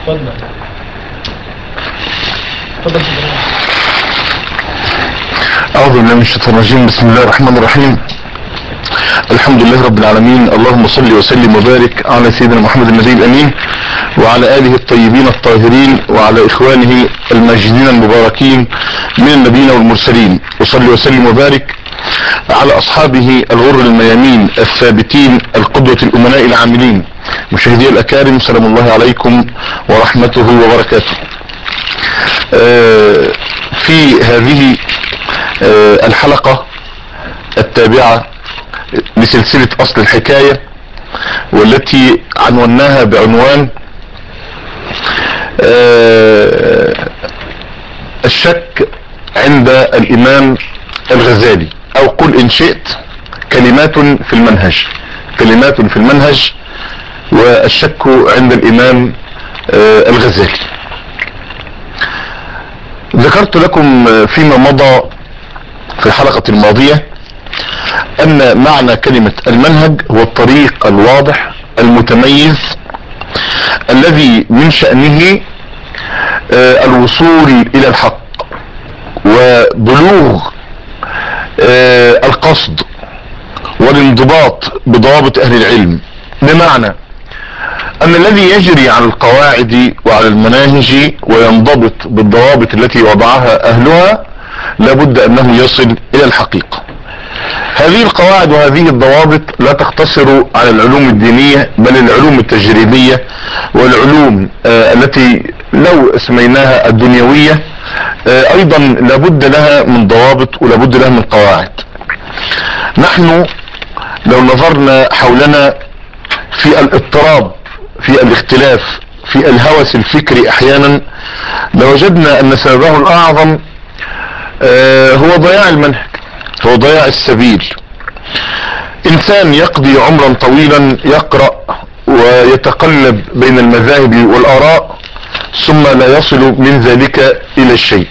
اتفضل اتفضل سيدنا. أعوذ بالله من الشيطان الرجيم بسم الله الرحمن الرحيم الحمد لله رب العالمين اللهم صل وسلم وبارك على سيدنا محمد النبي الأمين وعلى آله الطيبين الطاهرين وعلى إخوانه الماجدين المباركين من النبيين والمرسلين وصل وسلم وبارك على أصحابه الغر الميامين الثابتين القدوة الأمناء العاملين مشاهدي الأكارم سلام الله عليكم ورحمته وبركاته آه، في هذه آه، الحلقة التابعة لسلسلة أصل الحكاية والتي عنوناها بعنوان آه، الشك عند الإمام الغزالي أو قل إن شئت كلمات في المنهج كلمات في المنهج والشك عند الإمام آه، الغزالي ذكرت لكم فيما مضى في الحلقة الماضية ان معنى كلمة المنهج هو الطريق الواضح المتميز الذي من شأنه آه، الوصول الى الحق وبلوغ آه، القصد والانضباط بضوابط اهل العلم بمعنى ان الذي يجري على القواعد وعلى المناهج وينضبط بالضوابط التي وضعها اهلها لابد انه يصل الى الحقيقة هذه القواعد وهذه الضوابط لا تقتصر على العلوم الدينية بل العلوم التجريبية والعلوم آه التي لو اسميناها الدنيوية آه ايضا لابد لها من ضوابط ولابد لها من قواعد نحن لو نظرنا حولنا في الاضطراب في الاختلاف في الهوس الفكري احيانا لوجدنا ان سببه الاعظم آه هو ضياع المنهج هو ضياع السبيل انسان يقضي عمرا طويلا يقرأ ويتقلب بين المذاهب والاراء ثم لا يصل من ذلك الى الشيء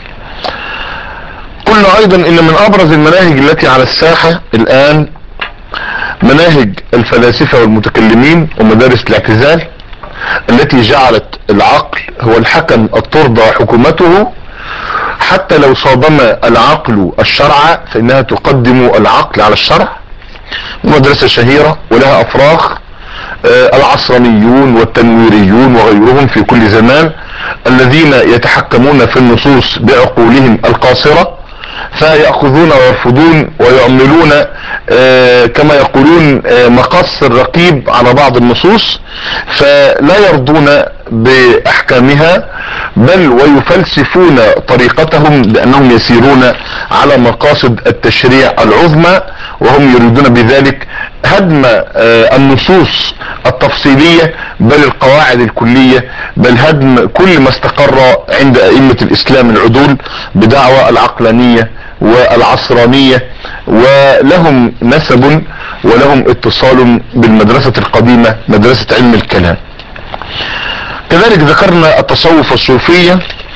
قلنا ايضا ان من ابرز المناهج التي على الساحة الان مناهج الفلاسفة والمتكلمين ومدارس الاعتزال التي جعلت العقل هو الحكم الترضى حكومته حتى لو صادم العقل الشرع فانها تقدم العقل على الشرع مدرسة شهيرة ولها افراخ آه العصرانيون والتنويريون وغيرهم في كل زمان الذين يتحكمون في النصوص بعقولهم القاصرة فيأخذون ويرفضون ويعملون آه كما يقولون آه مقص الرقيب على بعض النصوص فلا يرضون باحكامها بل ويفلسفون طريقتهم لانهم يسيرون على مقاصد التشريع العظمى وهم يريدون بذلك هدم آه النصوص التفصيلية بل القواعد الكلية بل هدم كل ما استقر عند ائمة الاسلام العدول بدعوى العقلانية والعصرانية ولهم نسب ولهم اتصال بالمدرسة القديمة مدرسة علم الكلام كذلك ذكرنا التصوف الصوفية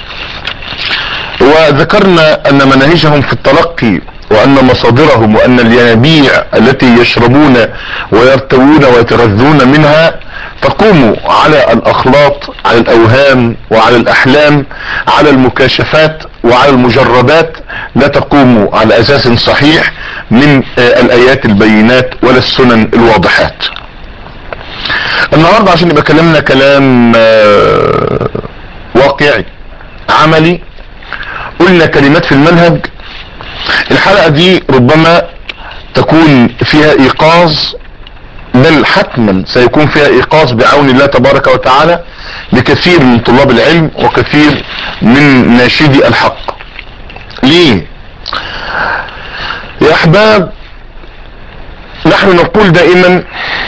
وذكرنا ان مناهجهم في التلقي وان مصادرهم وان الينابيع التي يشربون ويرتوون ويتغذون منها تقوم على الاخلاط على الاوهام وعلى الاحلام على المكاشفات وعلى المجربات لا تقوم على اساس صحيح من الايات البينات ولا السنن الواضحات النهاردة عشان يبقى كلامنا كلام واقعي عملي قلنا كلمات في المنهج الحلقة دي ربما تكون فيها ايقاظ بل حتما سيكون فيها ايقاظ بعون الله تبارك وتعالى لكثير من طلاب العلم وكثير من ناشدي الحق ليه يا احباب نحن نقول دائما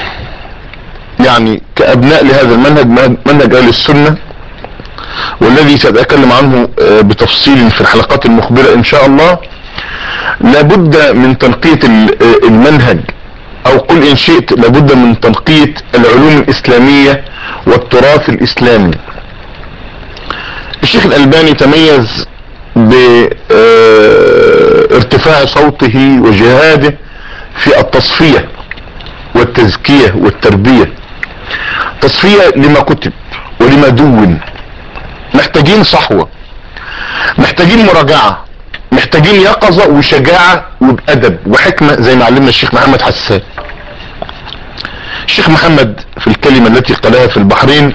يعني كابناء لهذا المنهج منهج اهل السنة والذي سأتكلم عنه بتفصيل في الحلقات المقبلة ان شاء الله لابد من تنقية المنهج او قل ان شئت لابد من تنقية العلوم الاسلامية والتراث الاسلامي الشيخ الالباني تميز بارتفاع صوته وجهاده في التصفية والتزكية والتربية تصفية لما كتب ولما دون محتاجين صحوة محتاجين مراجعة محتاجين يقظة وشجاعة وبأدب وحكمة زي ما علمنا الشيخ محمد حسان الشيخ محمد في الكلمة التي قالها في البحرين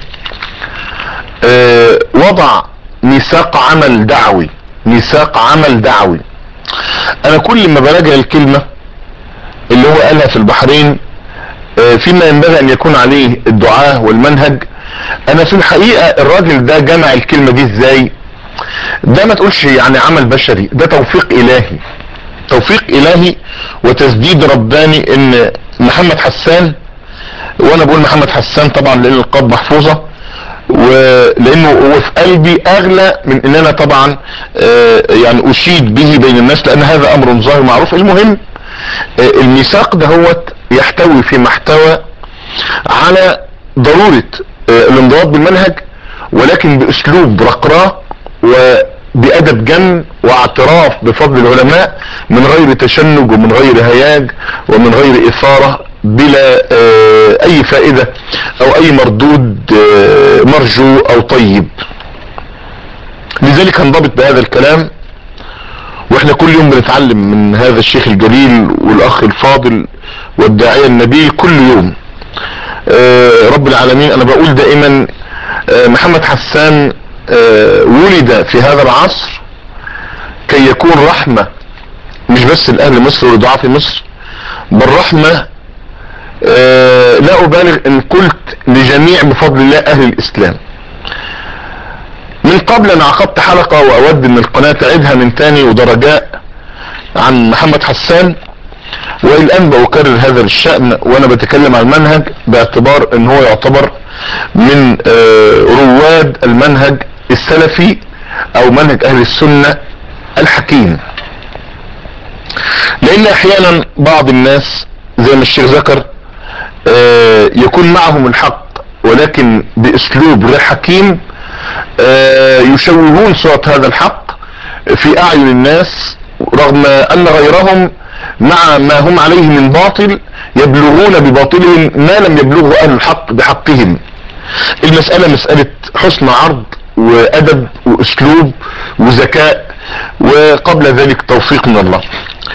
اه وضع ميثاق عمل دعوي ميثاق عمل دعوي انا كل ما براجع الكلمة اللي هو قالها في البحرين اه فيما ينبغي ان يكون عليه الدعاة والمنهج انا في الحقيقة الراجل ده جمع الكلمة دي ازاي ده ما تقولش يعني عمل بشري ده توفيق الهي توفيق الهي وتسديد رباني ان محمد حسان وانا بقول محمد حسان طبعا لان القاب محفوظة ولانه هو في قلبي اغلى من ان انا طبعا يعني اشيد به بين الناس لان هذا امر ظاهر معروف المهم الميثاق ده هو يحتوي في محتوى على ضرورة الانضباط بالمنهج ولكن باسلوب رقراق وبأدب جم واعتراف بفضل العلماء من غير تشنج ومن غير هياج ومن غير اثارة بلا اي فائدة او اي مردود مرجو او طيب لذلك هنضبط بهذا الكلام واحنا كل يوم بنتعلم من هذا الشيخ الجليل والاخ الفاضل والداعية النبيل كل يوم رب العالمين انا بقول دائما محمد حسان ولد في هذا العصر كي يكون رحمة مش بس لأهل مصر ولدعاء في مصر بل رحمة لا أبالغ إن قلت لجميع بفضل الله أهل الإسلام من قبل أنا عقدت حلقة وأود إن القناة تعيدها من تاني ودرجاء عن محمد حسان والآن بأكرر هذا الشأن وأنا بتكلم عن المنهج باعتبار إن هو يعتبر من رواد المنهج السلفي او منهج اهل السنة الحكيم لان احيانا بعض الناس زي ما الشيخ ذكر يكون معهم الحق ولكن باسلوب غير حكيم يشوهون صورة هذا الحق في اعين الناس رغم ان غيرهم مع ما هم عليه من باطل يبلغون بباطلهم ما لم يبلغه اهل الحق بحقهم المسألة مسألة حسن عرض وادب واسلوب وذكاء وقبل ذلك توفيق من الله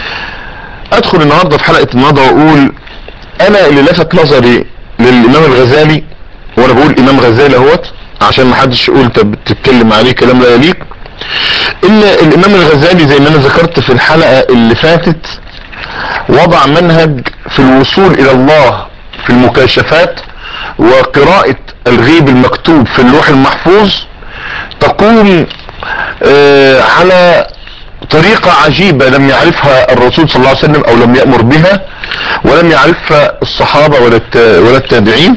ادخل النهاردة في حلقة النهاردة واقول انا اللي لفت نظري للامام الغزالي وانا بقول امام غزالي اهوت عشان ما حدش يقول انت بتتكلم عليه كلام لا يليق ان الامام الغزالي زي ما انا ذكرت في الحلقة اللي فاتت وضع منهج في الوصول الى الله في المكاشفات وقراءة الغيب المكتوب في اللوح المحفوظ تقوم آه على طريقة عجيبة لم يعرفها الرسول صلى الله عليه وسلم او لم يأمر بها ولم يعرفها الصحابة ولا ولا التابعين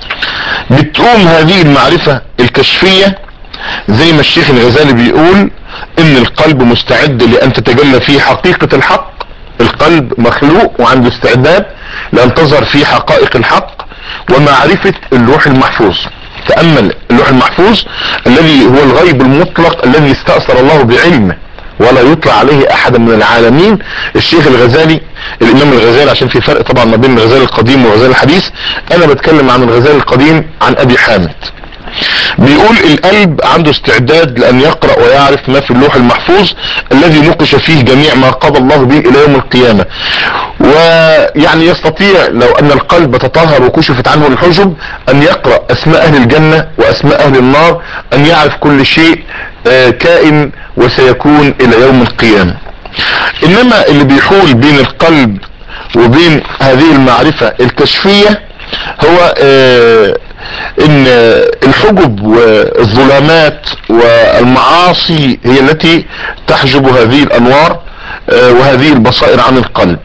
بتقوم هذه المعرفة الكشفية زي ما الشيخ الغزالي بيقول ان القلب مستعد لان تتجلى فيه حقيقة الحق القلب مخلوق وعنده استعداد لان تظهر فيه حقائق الحق ومعرفة اللوح المحفوظ تأمل اللوح المحفوظ الذي هو الغيب المطلق الذي استأثر الله بعلمه ولا يطلع عليه احد من العالمين الشيخ الغزالي الامام الغزالي عشان في فرق طبعا ما بين الغزالي القديم والغزالي الحديث انا بتكلم عن الغزالي القديم عن ابي حامد بيقول القلب عنده استعداد لان يقرأ ويعرف ما في اللوح المحفوظ الذي نقش فيه جميع ما قضى الله به الى يوم القيامة ويعني يستطيع لو ان القلب تطهر وكشفت عنه الحجب ان يقرأ اسماء اهل الجنة واسماء اهل النار ان يعرف كل شيء كائن وسيكون الى يوم القيامة انما اللي بيحول بين القلب وبين هذه المعرفة الكشفية هو ان الحجب والظلامات والمعاصي هي التي تحجب هذه الانوار وهذه البصائر عن القلب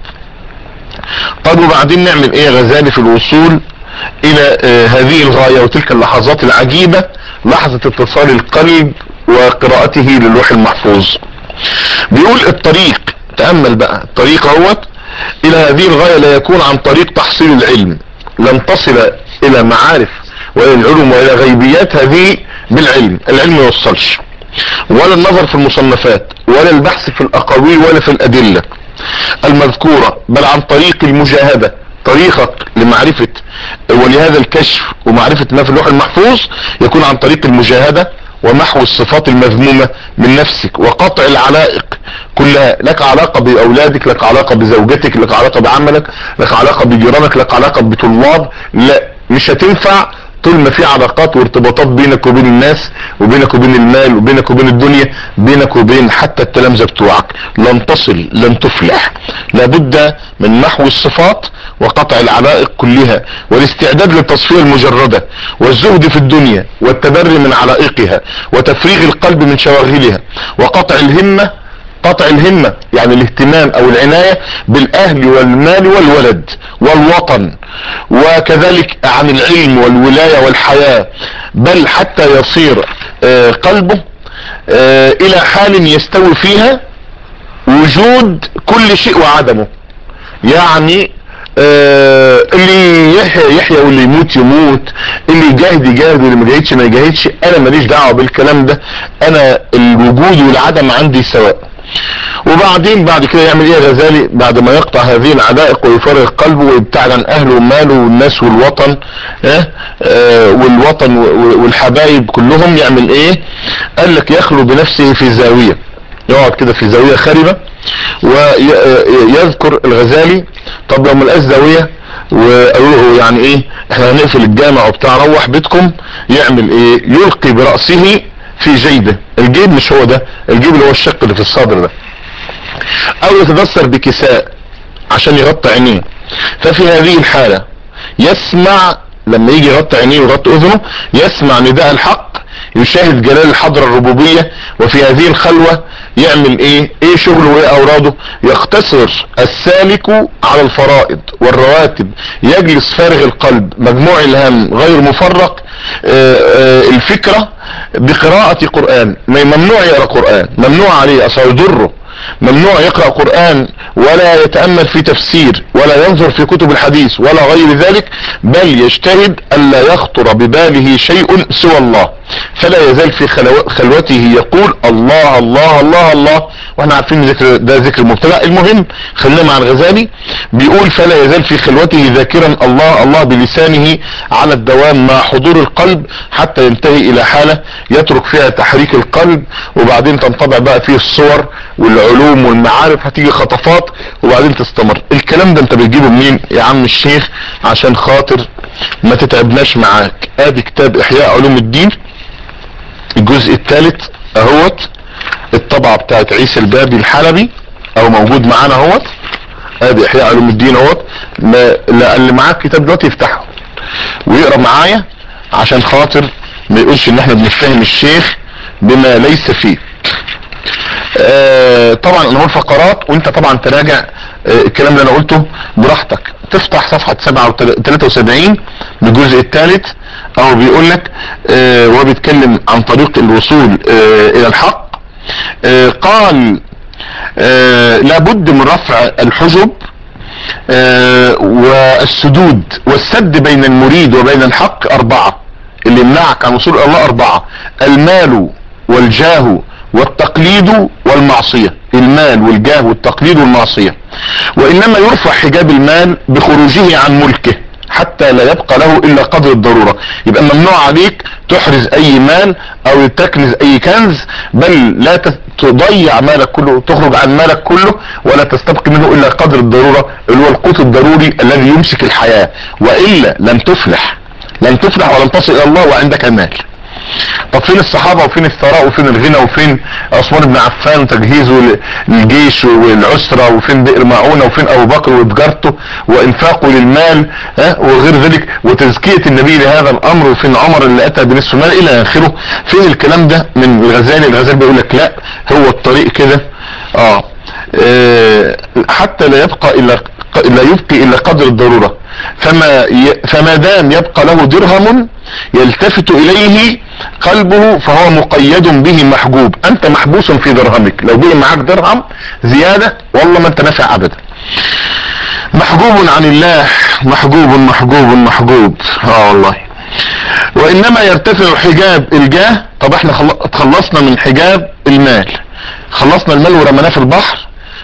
طب وبعدين نعمل ايه غزالي في الوصول الى هذه الغاية وتلك اللحظات العجيبة لحظة اتصال القلب وقراءته للوح المحفوظ بيقول الطريق تأمل بقى الطريق اهوت الى هذه الغاية لا يكون عن طريق تحصيل العلم لن تصل الى معارف والى العلوم والى غيبيات هذه بالعلم العلم ما يوصلش ولا النظر في المصنفات ولا البحث في الاقاويل ولا في الادلة المذكورة بل عن طريق المجاهدة طريقك لمعرفة ولهذا الكشف ومعرفة ما في اللوح المحفوظ يكون عن طريق المجاهدة ومحو الصفات المذمومة من نفسك وقطع العلائق كلها لك علاقة بأولادك لك علاقة بزوجتك لك علاقة بعملك لك علاقة بجيرانك لك علاقة بطلاب لا مش هتنفع طول ما في علاقات وارتباطات بينك وبين الناس وبينك وبين المال وبينك وبين الدنيا بينك وبين حتى التلامذة بتوعك لن تصل لن تفلح لابد من محو الصفات وقطع العلائق كلها والاستعداد للتصفية المجردة والزهد في الدنيا والتبري من علائقها وتفريغ القلب من شواغلها وقطع الهمة قطع الهمة يعني الاهتمام او العناية بالاهل والمال والولد والوطن وكذلك عن العلم والولاية والحياة بل حتى يصير آه، قلبه آه، الى حال يستوي فيها وجود كل شيء وعدمه يعني آه اللي يحيى يحيى واللي يموت يموت اللي يجاهد يجاهد واللي ما يجاهدش ما يجاهدش انا ماليش دعوه بالكلام ده انا الوجود والعدم عندي سواء وبعدين بعد كده يعمل ايه غزالي بعد ما يقطع هذه العلائق ويفرغ قلبه ويبتعد عن اهله وماله والناس والوطن اه اه والوطن والحبايب كلهم يعمل ايه قال لك يخلو بنفسه في زاوية يقعد كده في زاوية خربة ويذكر الغزالي طب لو ملقاش زاوية وقالوا له يعني ايه احنا هنقفل الجامع وبتاع روح بيتكم يعمل ايه يلقي برأسه في جيبه الجيب مش هو ده الجيب اللي هو الشق اللي في الصدر ده او يتدثر بكساء عشان يغطي عينيه ففي هذه الحالة يسمع لما يجي يغطي عينيه ويغطي اذنه يسمع نداء الحق يشاهد جلال الحضرة الربوبية وفي هذه الخلوة يعمل ايه ايه شغله وايه اوراده يقتصر السالك على الفرائض والرواتب يجلس فارغ القلب مجموع الهم غير مفرق آآ آآ الفكرة بقراءة قرآن ممنوع يقرأ قرآن ممنوع عليه اصلا يضره ممنوع يقرأ قرآن ولا يتأمل في تفسير ولا ينظر في كتب الحديث ولا غير ذلك بل يجتهد ألا يخطر بباله شيء سوى الله فلا يزال في خلو... خلوته يقول الله الله الله الله واحنا عارفين ذكر ده ذكر مبتدا المهم خلينا مع الغزالي بيقول فلا يزال في خلوته ذاكرا الله الله بلسانه على الدوام مع حضور القلب حتى ينتهي الى حالة يترك فيها تحريك القلب وبعدين تنطبع بقى فيه الصور والعلوم والمعارف هتيجي خطفات وبعدين تستمر الكلام ده انت بتجيبه منين يا عم الشيخ عشان خاطر ما تتعبناش معاك ادي كتاب احياء علوم الدين الجزء الثالث اهوت الطبعة بتاعت عيسى البابي الحلبي او موجود معانا اهوت ادي احياء علوم الدين اهوت اللي معاه الكتاب دلوقتي يفتحه ويقرا معايا عشان خاطر ما يقولش ان احنا بنتفهم الشيخ بما ليس فيه آه طبعا انا هقول فقرات وانت طبعا تراجع آه الكلام اللي انا قلته براحتك تفتح صفحة 73 بالجزء الثالث او بيقول لك آه وهو بيتكلم عن طريق الوصول آه الى الحق آه قال آه لابد من رفع الحجب آه والسدود والسد بين المريد وبين الحق اربعة اللي يمنعك عن وصول الله اربعة المال والجاه والتقليد والمعصية المال والجاه والتقليد والمعصية وانما يرفع حجاب المال بخروجه عن ملكه حتى لا يبقى له الا قدر الضرورة يبقى ممنوع عليك تحرز اي مال او تكنز اي كنز بل لا تضيع مالك كله تخرج عن مالك كله ولا تستبقي منه الا قدر الضرورة اللي هو القوت الضروري الذي يمسك الحياة والا لن تفلح لن تفلح ولن تصل الى الله وعندك مال طب فين الصحابة وفين الثراء وفين الغنى وفين عثمان بن عفان وتجهيزه للجيش والعسرة وفين بئر معونة وفين ابو بكر وتجارته وانفاقه للمال ها وغير ذلك وتزكية النبي لهذا الامر وفين عمر اللي اتى بنصف المال الى اخره فين الكلام ده من الغزالي الغزالي بيقول لك لا هو الطريق كده اه, اه حتى لا يبقى الا لا يبقي الا قدر الضرورة فما ي... فما دام يبقى له درهم يلتفت اليه قلبه فهو مقيد به محجوب انت محبوس في درهمك لو بقي معاك درهم زيادة والله ما انت نافع ابدا محجوب عن الله محجوب محجوب محجوب اه والله وانما يرتفع حجاب الجاه طب احنا خلصنا من حجاب المال خلصنا المال ورمناه في البحر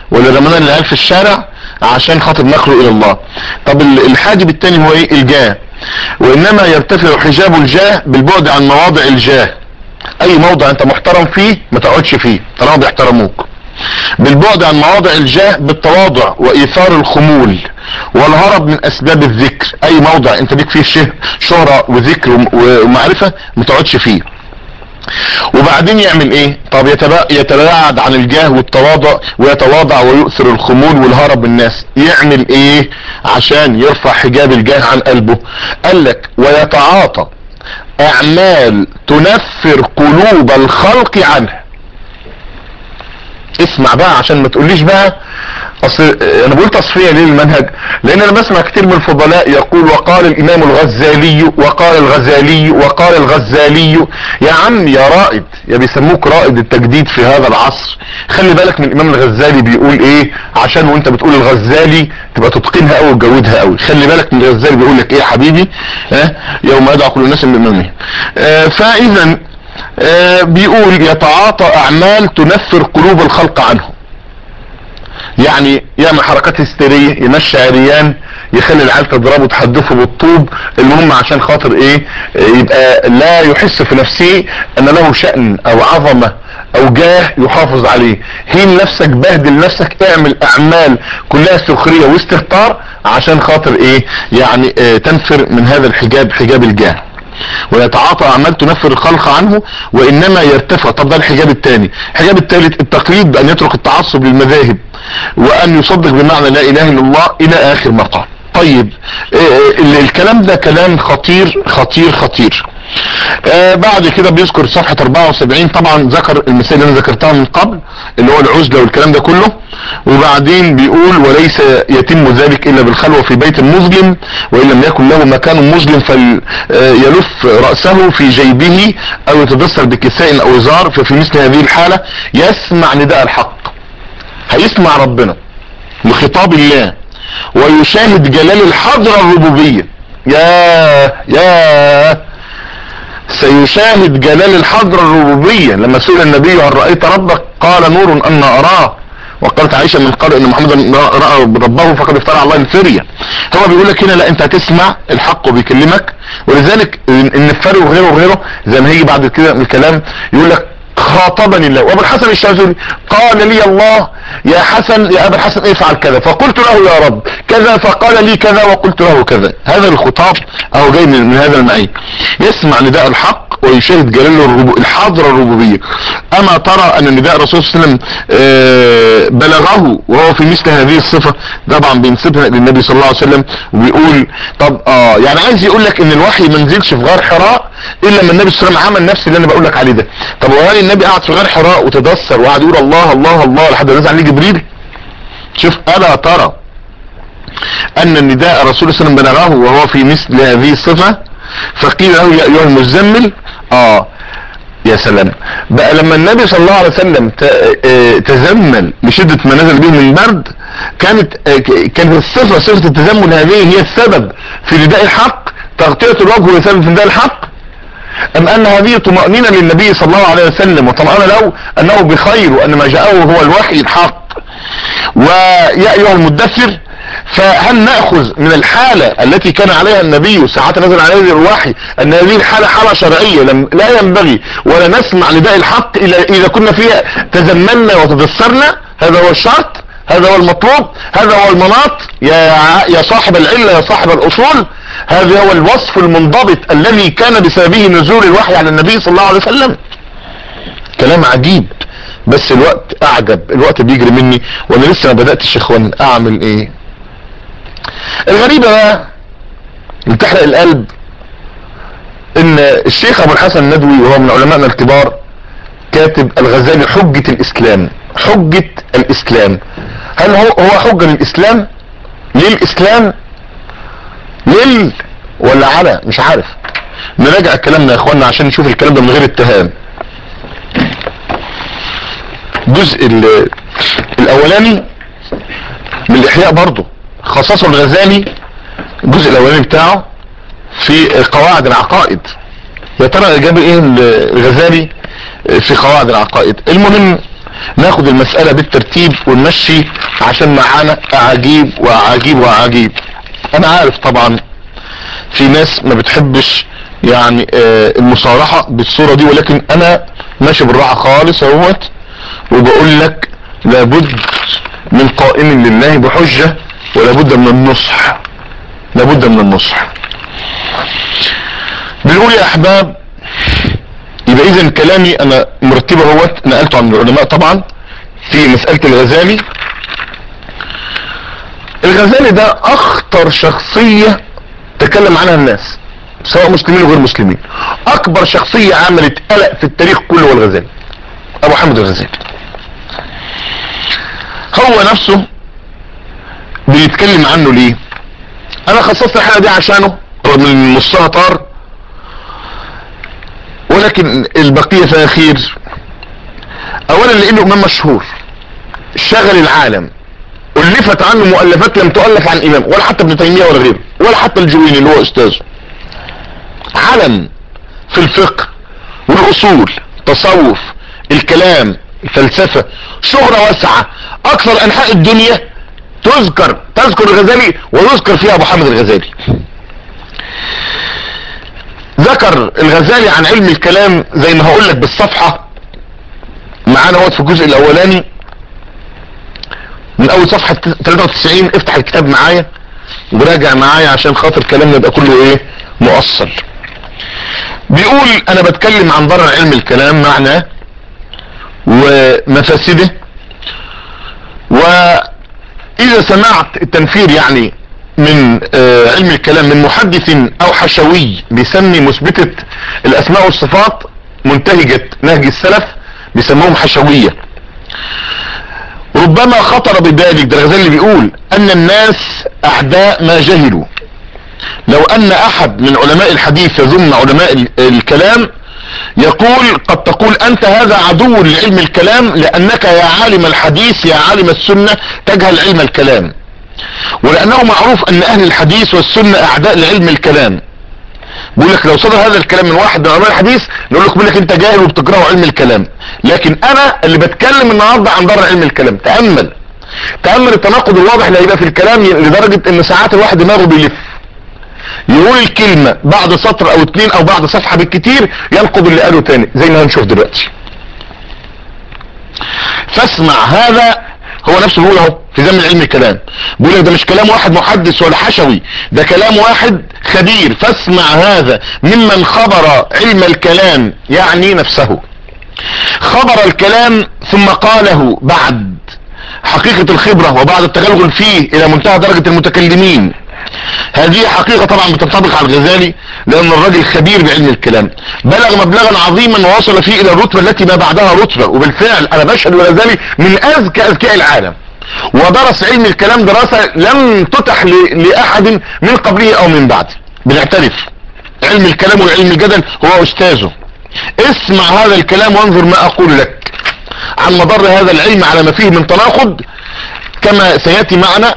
ولا رمانا العيال في الشارع عشان خاطر نخلو الى الله طب الحاجب التاني هو ايه الجاه وانما يرتفع حجاب الجاه بالبعد عن مواضع الجاه اي موضع انت محترم فيه ما تقعدش فيه طالما بيحترموك بالبعد عن مواضع الجاه بالتواضع وايثار الخمول والهرب من اسباب الذكر اي موضع انت بيك فيه شهرة وذكر ومعرفة ما تقعدش فيه وبعدين يعمل ايه طب يتباعد عن الجاه والتواضع ويتواضع ويؤثر الخمول والهرب الناس يعمل ايه عشان يرفع حجاب الجاه عن قلبه قال لك ويتعاطى اعمال تنفر قلوب الخلق عنه اسمع بقى عشان ما تقوليش بقى اصل انا بقول تصفية ليه المنهج لان انا بسمع كتير من الفضلاء يقول وقال الامام الغزالي وقال الغزالي وقال الغزالي يا عم يا رائد يا بيسموك رائد التجديد في هذا العصر خلي بالك من الامام الغزالي بيقول ايه عشان وانت بتقول الغزالي تبقى تتقنها قوي وتجودها قوي خلي بالك من الغزالي بيقول لك ايه يا حبيبي اه يوم يدعو كل الناس الامامية اه فاذا اه بيقول يتعاطى اعمال تنفر قلوب الخلق عنه يعني يعمل حركات هستيرية يمشي عريان يخلي العيال تضربه تحدفه بالطوب المهم عشان خاطر ايه يبقى لا يحس في نفسه ان له شأن او عظمة او جاه يحافظ عليه هين نفسك بهدل نفسك اعمل اعمال كلها سخرية واستهتار عشان خاطر ايه يعني اه تنفر من هذا الحجاب حجاب الجاه ويتعاطى اعمال تنفر الخلق عنه وانما يرتفع طب ده الحجاب الثاني الحجاب الثالث التقليد بان يترك التعصب للمذاهب وان يصدق بمعنى لا اله الا الله الى اخر مقام طيب الكلام ده كلام خطير خطير خطير آه بعد كده بيذكر صفحة 74 طبعا ذكر المثال اللي انا ذكرتها من قبل اللي هو العزلة والكلام ده كله وبعدين بيقول وليس يتم ذلك الا بالخلوة في بيت مظلم وان لم يكن له مكان مظلم فيلف رأسه في جيبه او يتدثر بكساء او ازار ففي مثل هذه الحالة يسمع نداء الحق هيسمع ربنا لخطاب الله ويشاهد جلال الحضرة الربوبية يا يا سيشاهد جلال الحضرة الربوبية لما سئل النبي هل رأيت ربك قال نور أن أراه وقالت عائشة من قال ان محمد رأى ربه فقد افترى الله الفرية هو بيقول لك هنا لا انت هتسمع الحق وبيكلمك ولذلك النفاري وغيره وغيره زي ما هيجي بعد كده من الكلام يقول لك خاطبني الله وابو الحسن الشاذلي قال لي الله يا حسن يا ابا الحسن افعل كذا فقلت له يا رب كذا فقال لي كذا وقلت له كذا هذا الخطاب اهو جاي من, من هذا المعين يسمع نداء الحق ويشاهد جلال الربو الحضرة الربوبية اما ترى ان نداء الرسول صلى الله عليه وسلم بلغه وهو في مثل هذه الصفة طبعا بينسبها للنبي صلى الله عليه وسلم وبيقول طب اه يعني عايز يقول لك ان الوحي ما نزلش في غار حراء الا لما النبي صلى الله عليه وسلم عمل نفس اللي انا بقول لك عليه ده طب وهل النبي قعد في غار حراء وتدثر وقعد يقول الله الله الله لحد ما نزل عليه جبريل شوف الا ترى ان النداء الرسول صلى الله عليه وسلم بلغه وهو في مثل هذه الصفة فقيل له يا ايها المزمل اه يا سلام بقى لما النبي صلى الله عليه وسلم تزمل لشدة ما نزل به من برد كانت كانت الصفة صفة التزمل هذه هي السبب في نداء الحق تغطية الوجه هي سبب في نداء الحق ام ان هذه طمأنينة للنبي صلى الله عليه وسلم وطمأنة له انه بخير وان ما جاءه هو الوحي الحق ويا ايها المدثر فهل نأخذ من الحالة التي كان عليها النبي ساعات نزل عليه الوحي ان هذه الحالة حالة شرعية لم لا ينبغي ولا نسمع نداء الحق الا اذا كنا فيها تزملنا وتدثرنا هذا هو الشرط هذا هو المطلوب هذا هو المناط يا يا صاحب العلة يا صاحب الاصول هذا هو الوصف المنضبط الذي كان بسببه نزول الوحي على النبي صلى الله عليه وسلم كلام عجيب بس الوقت اعجب الوقت بيجري مني وانا لسه ما بدأتش يا اخوان اعمل ايه الغريبة بقى اللي تحرق القلب ان الشيخ ابو الحسن الندوي وهو من علمائنا الكبار كاتب الغزالي حجة الاسلام حجة الاسلام هل هو هو حجة للاسلام للاسلام لل ولا على مش عارف نراجع كلامنا يا اخوانا عشان نشوف الكلام ده من غير اتهام الجزء الاولاني من الاحياء برضه خصصه الغزالي الجزء الاولاني بتاعه في قواعد العقائد يا ترى جاب ايه الغزالي في قواعد العقائد المهم ناخد المسألة بالترتيب ونمشي عشان معانا اعاجيب واعاجيب واعاجيب انا عارف طبعا في ناس ما بتحبش يعني آه المصارحة بالصورة دي ولكن انا ماشي بالراحة خالص اهوت وبقول لك لابد من قائم لله بحجة ولابد من النصح لابد من النصح بنقول يا احباب يبقى اذا كلامي انا مرتبه اهوت نقلته عن العلماء طبعا في مسألة الغزالي الغزالي ده اخطر شخصية تكلم عنها الناس سواء مسلمين وغير مسلمين اكبر شخصية عملت قلق في التاريخ كله هو الغزالي ابو حامد الغزالي هو نفسه بيتكلم عنه ليه انا خصصت الحلقة دي عشانه رغم ان نصها طار ولكن البقية فيها خير اولا لانه امام مشهور شغل العالم الفت عنه مؤلفات لم تؤلف عن امام ولا حتى ابن تيمية ولا غيره ولا حتى الجويني اللي هو استاذه علم في الفقه والاصول تصوف الكلام الفلسفة شهرة واسعة اكثر انحاء الدنيا تذكر تذكر الغزالي ويذكر فيها ابو حامد الغزالي ذكر الغزالي عن علم الكلام زي ما هقول لك بالصفحة معانا هو في الجزء الاولاني من اول صفحة 93 افتح الكتاب معايا وراجع معايا عشان خاطر كلامنا يبقى كله ايه مؤصل بيقول انا بتكلم عن ضرر علم الكلام معناه ومفاسده واذا سمعت التنفير يعني من آه علم الكلام من محدث او حشوي بيسمي مثبتة الاسماء والصفات منتهجة نهج السلف بيسموهم حشوية ربما خطر بذلك ده الغزالي بيقول ان الناس اعداء ما جهلوا لو ان احد من علماء الحديث يذم علماء الكلام يقول قد تقول انت هذا عدو لعلم الكلام لانك يا عالم الحديث يا عالم السنة تجهل علم الكلام ولانه معروف ان اهل الحديث والسنة اعداء لعلم الكلام بيقول لك لو صدر هذا الكلام من واحد من علماء الحديث نقول لك بيقول لك انت جاهل وبتكره علم الكلام لكن انا اللي بتكلم النهارده عن ضرر علم الكلام تامل تامل التناقض الواضح اللي هيبقى في الكلام لدرجه ان ساعات الواحد دماغه بيلف يقول الكلمة بعد سطر او اتنين او بعد صفحة بالكتير ينقض اللي قاله تاني زي ما هنشوف دلوقتي فاسمع هذا هو نفسه بيقول اهو في زمن علم الكلام بيقول لك ده مش كلام واحد محدث ولا حشوي ده كلام واحد خبير فاسمع هذا ممن خبر علم الكلام يعني نفسه خبر الكلام ثم قاله بعد حقيقة الخبرة وبعد التغلغل فيه الى منتهى درجة المتكلمين هذه حقيقة طبعا بتنطبق على الغزالي لان الراجل خبير بعلم الكلام بلغ مبلغا عظيما ووصل فيه الى الرتبة التي ما بعدها رتبة وبالفعل انا بشهد الغزالي من اذكى اذكياء العالم ودرس علم الكلام دراسة لم تتح لاحد من قبله او من بعده بنعترف علم الكلام وعلم الجدل هو استاذه اسمع هذا الكلام وانظر ما اقول لك عن مضر هذا العلم على ما فيه من تناقض كما سياتي معنا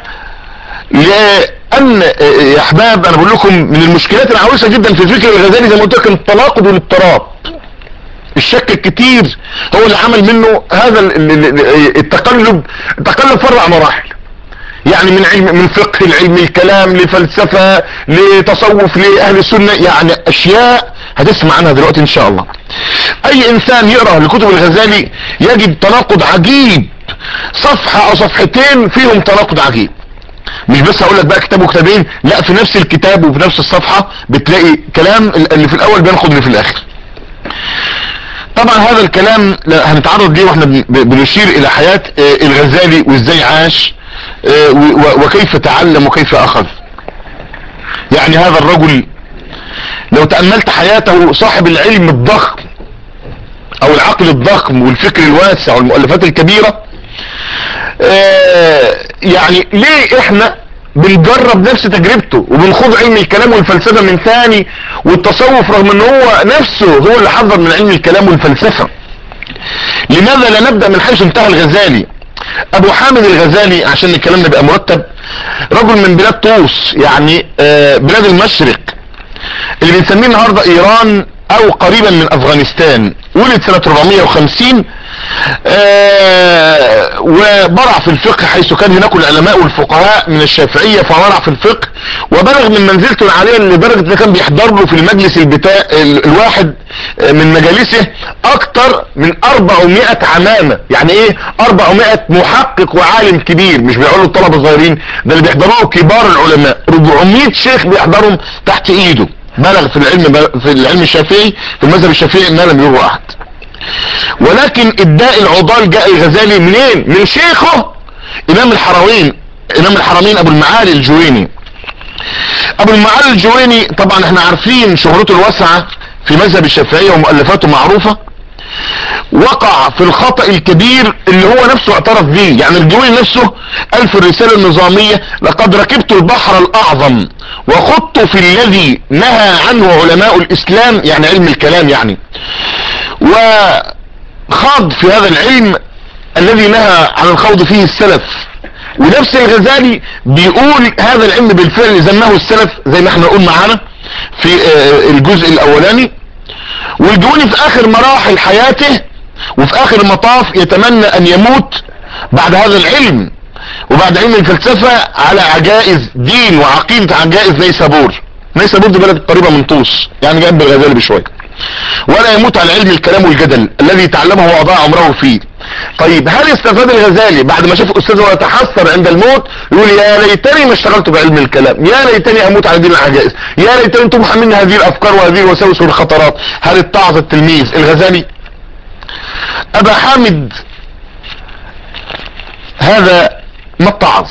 لان يا احباب انا بقول لكم من المشكلات العويصه جدا في فكر الغزالي زي ما قلت لك التناقض والاضطراب الشك الكتير هو اللي عمل منه هذا التقلب التقلب فرع مراحل يعني من علم من فقه لعلم الكلام لفلسفة لتصوف لأهل السنة يعني أشياء هتسمع عنها دلوقتي إن شاء الله أي إنسان يقرأ لكتب الغزالي يجد تناقض عجيب صفحة أو صفحتين فيهم تناقض عجيب مش بس هقول لك بقى كتاب وكتابين لا في نفس الكتاب وفي نفس الصفحة بتلاقي كلام اللي في الأول بينقض اللي في الآخر طبعا هذا الكلام هنتعرض ليه واحنا بنشير الى حياة الغزالي وازاي عاش وكيف تعلم وكيف اخذ يعني هذا الرجل لو تأملت حياته صاحب العلم الضخم او العقل الضخم والفكر الواسع والمؤلفات الكبيرة يعني ليه احنا بنجرب نفس تجربته وبنخوض علم الكلام والفلسفة من ثاني والتصوف رغم ان هو نفسه هو اللي حذر من علم الكلام والفلسفة لماذا لا نبدأ من حيث انتهى الغزالي ابو حامد الغزالي عشان الكلام يبقى مرتب رجل من بلاد طوس يعني بلاد المشرق اللي بنسميه النهاردة ايران او قريبا من افغانستان ولد سنة 450 آه وبرع في الفقه حيث كان هناك العلماء والفقهاء من الشافعية فبرع في الفقه وبلغ من منزلته العالية لدرجة ان كان بيحضر له في المجلس البتاع الواحد من مجالسه اكتر من 400 عمامة يعني ايه 400 محقق وعالم كبير مش بيقولوا الطلبة الصغيرين ده اللي بيحضروه كبار العلماء 400 شيخ بيحضرهم تحت ايده بلغ في العلم في العلم الشافعي في المذهب الشافعي ما لم يروه احد ولكن اداء العضال جاء الغزالي منين من شيخه امام الحرمين امام الحرمين ابو المعالي الجويني ابو المعالي الجويني طبعا احنا عارفين شهرته الواسعة في مذهب الشافعية ومؤلفاته معروفة وقع في الخطأ الكبير اللي هو نفسه اعترف به يعني الجويني نفسه قال في الرسالة النظامية لقد ركبت البحر الاعظم وخضت في الذي نهى عنه علماء الاسلام يعني علم الكلام يعني وخاض في هذا العلم الذي نهى عن الخوض فيه السلف ونفس الغزالي بيقول هذا العلم بالفعل زمه السلف زي ما احنا نقول معانا في الجزء الاولاني والجوني في اخر مراحل حياته وفي اخر المطاف يتمنى ان يموت بعد هذا العلم وبعد علم الفلسفة على عجائز دين وعقيدة عجائز نيسابور نيسابور دي بلد قريبة من طوس يعني جنب الغزالي بشوية ولا يموت على علم الكلام والجدل الذي تعلمه واضاع عمره فيه طيب هل استفاد الغزالي بعد ما شاف استاذه ويتحسر عند الموت يقول يا ليتني ما اشتغلت بعلم الكلام يا ليتني اموت على دين العجائز يا ليتني انتم محملين هذه الافكار وهذه الوساوس والخطرات هل اتعظ التلميذ الغزالي ابا حامد هذا ما اتعظ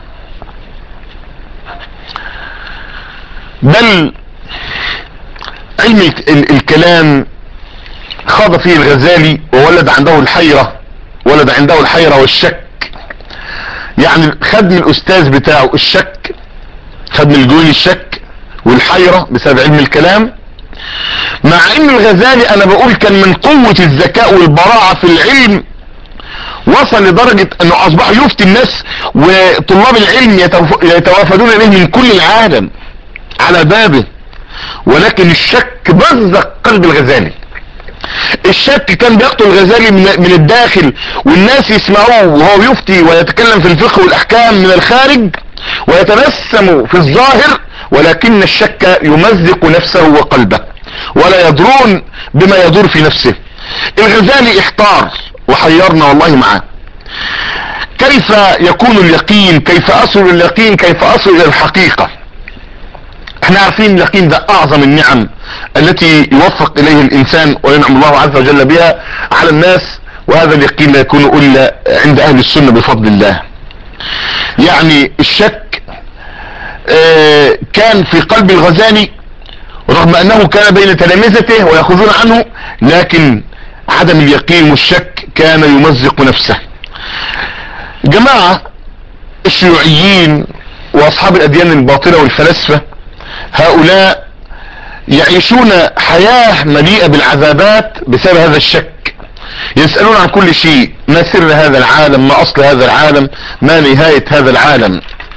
بل علم الكلام خاض فيه الغزالي وولد عنده الحيرة ولد عنده الحيرة والشك يعني خد من الاستاذ بتاعه الشك خد من الجوين الشك والحيرة بسبب علم الكلام مع ان الغزالي انا بقول كان من قوة الذكاء والبراعة في العلم وصل لدرجة انه اصبح يفتي الناس وطلاب العلم يتوافدون اليه من كل العالم على بابه ولكن الشك بزق قلب الغزالي الشك كان بيقتل الغزالي من الداخل والناس يسمعوه وهو يفتي ويتكلم في الفقه والاحكام من الخارج ويتبسم في الظاهر ولكن الشك يمزق نفسه وقلبه ولا يدرون بما يدور في نفسه الغزالي احتار وحيرنا والله معاه كيف يكون اليقين كيف اصل اليقين كيف اصل الى الحقيقة احنا عارفين اليقين ده اعظم النعم التي يوفق اليه الانسان وينعم الله عز وجل بها على الناس وهذا اليقين لا يكون الا عند اهل السنة بفضل الله يعني الشك اه كان في قلب الغزالي رغم انه كان بين تلامذته ويأخذون عنه لكن عدم اليقين والشك كان يمزق نفسه جماعة الشيوعيين واصحاب الاديان الباطلة والفلاسفة هؤلاء يعيشون حياة مليئة بالعذابات بسبب هذا الشك يسألون عن كل شيء ما سر هذا العالم ما اصل هذا العالم ما نهاية هذا العالم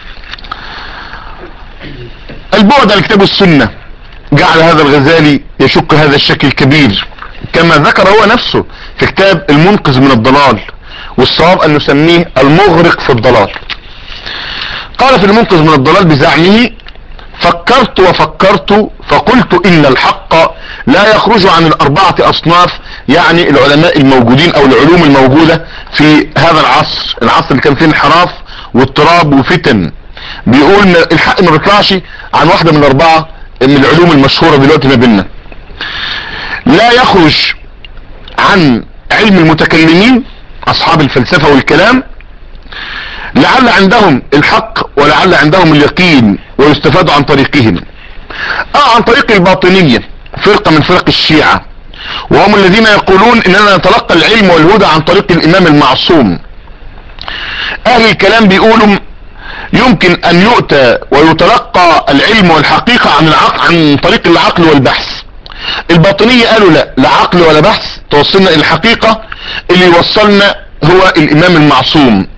البعد عن الكتاب والسنة جعل هذا الغزالي يشك هذا الشك الكبير كما ذكر هو نفسه في كتاب المنقذ من الضلال والصواب ان نسميه المغرق في الضلال قال في المنقذ من الضلال بزعمه فكرت وفكرت فقلت ان الحق لا يخرج عن الاربعة اصناف يعني العلماء الموجودين او العلوم الموجودة في هذا العصر العصر اللي كان فيه انحراف واضطراب وفتن بيقول الحق ما بيطلعش عن واحدة من الاربعة من العلوم المشهورة دلوقتي ما بيننا لا يخرج عن علم المتكلمين اصحاب الفلسفة والكلام لعل عندهم الحق ولعل عندهم اليقين ويستفاد عن طريقهم اه عن طريق الباطنية فرقة من فرق الشيعة وهم الذين يقولون اننا نتلقى العلم والهدى عن طريق الامام المعصوم اهل الكلام بيقولوا يمكن ان يؤتى ويتلقى العلم والحقيقة عن العقل عن طريق العقل والبحث الباطنية قالوا لا لا عقل ولا بحث توصلنا الى الحقيقة اللي يوصلنا هو الامام المعصوم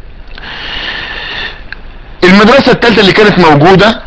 المدرسة الثالثة اللي كانت موجودة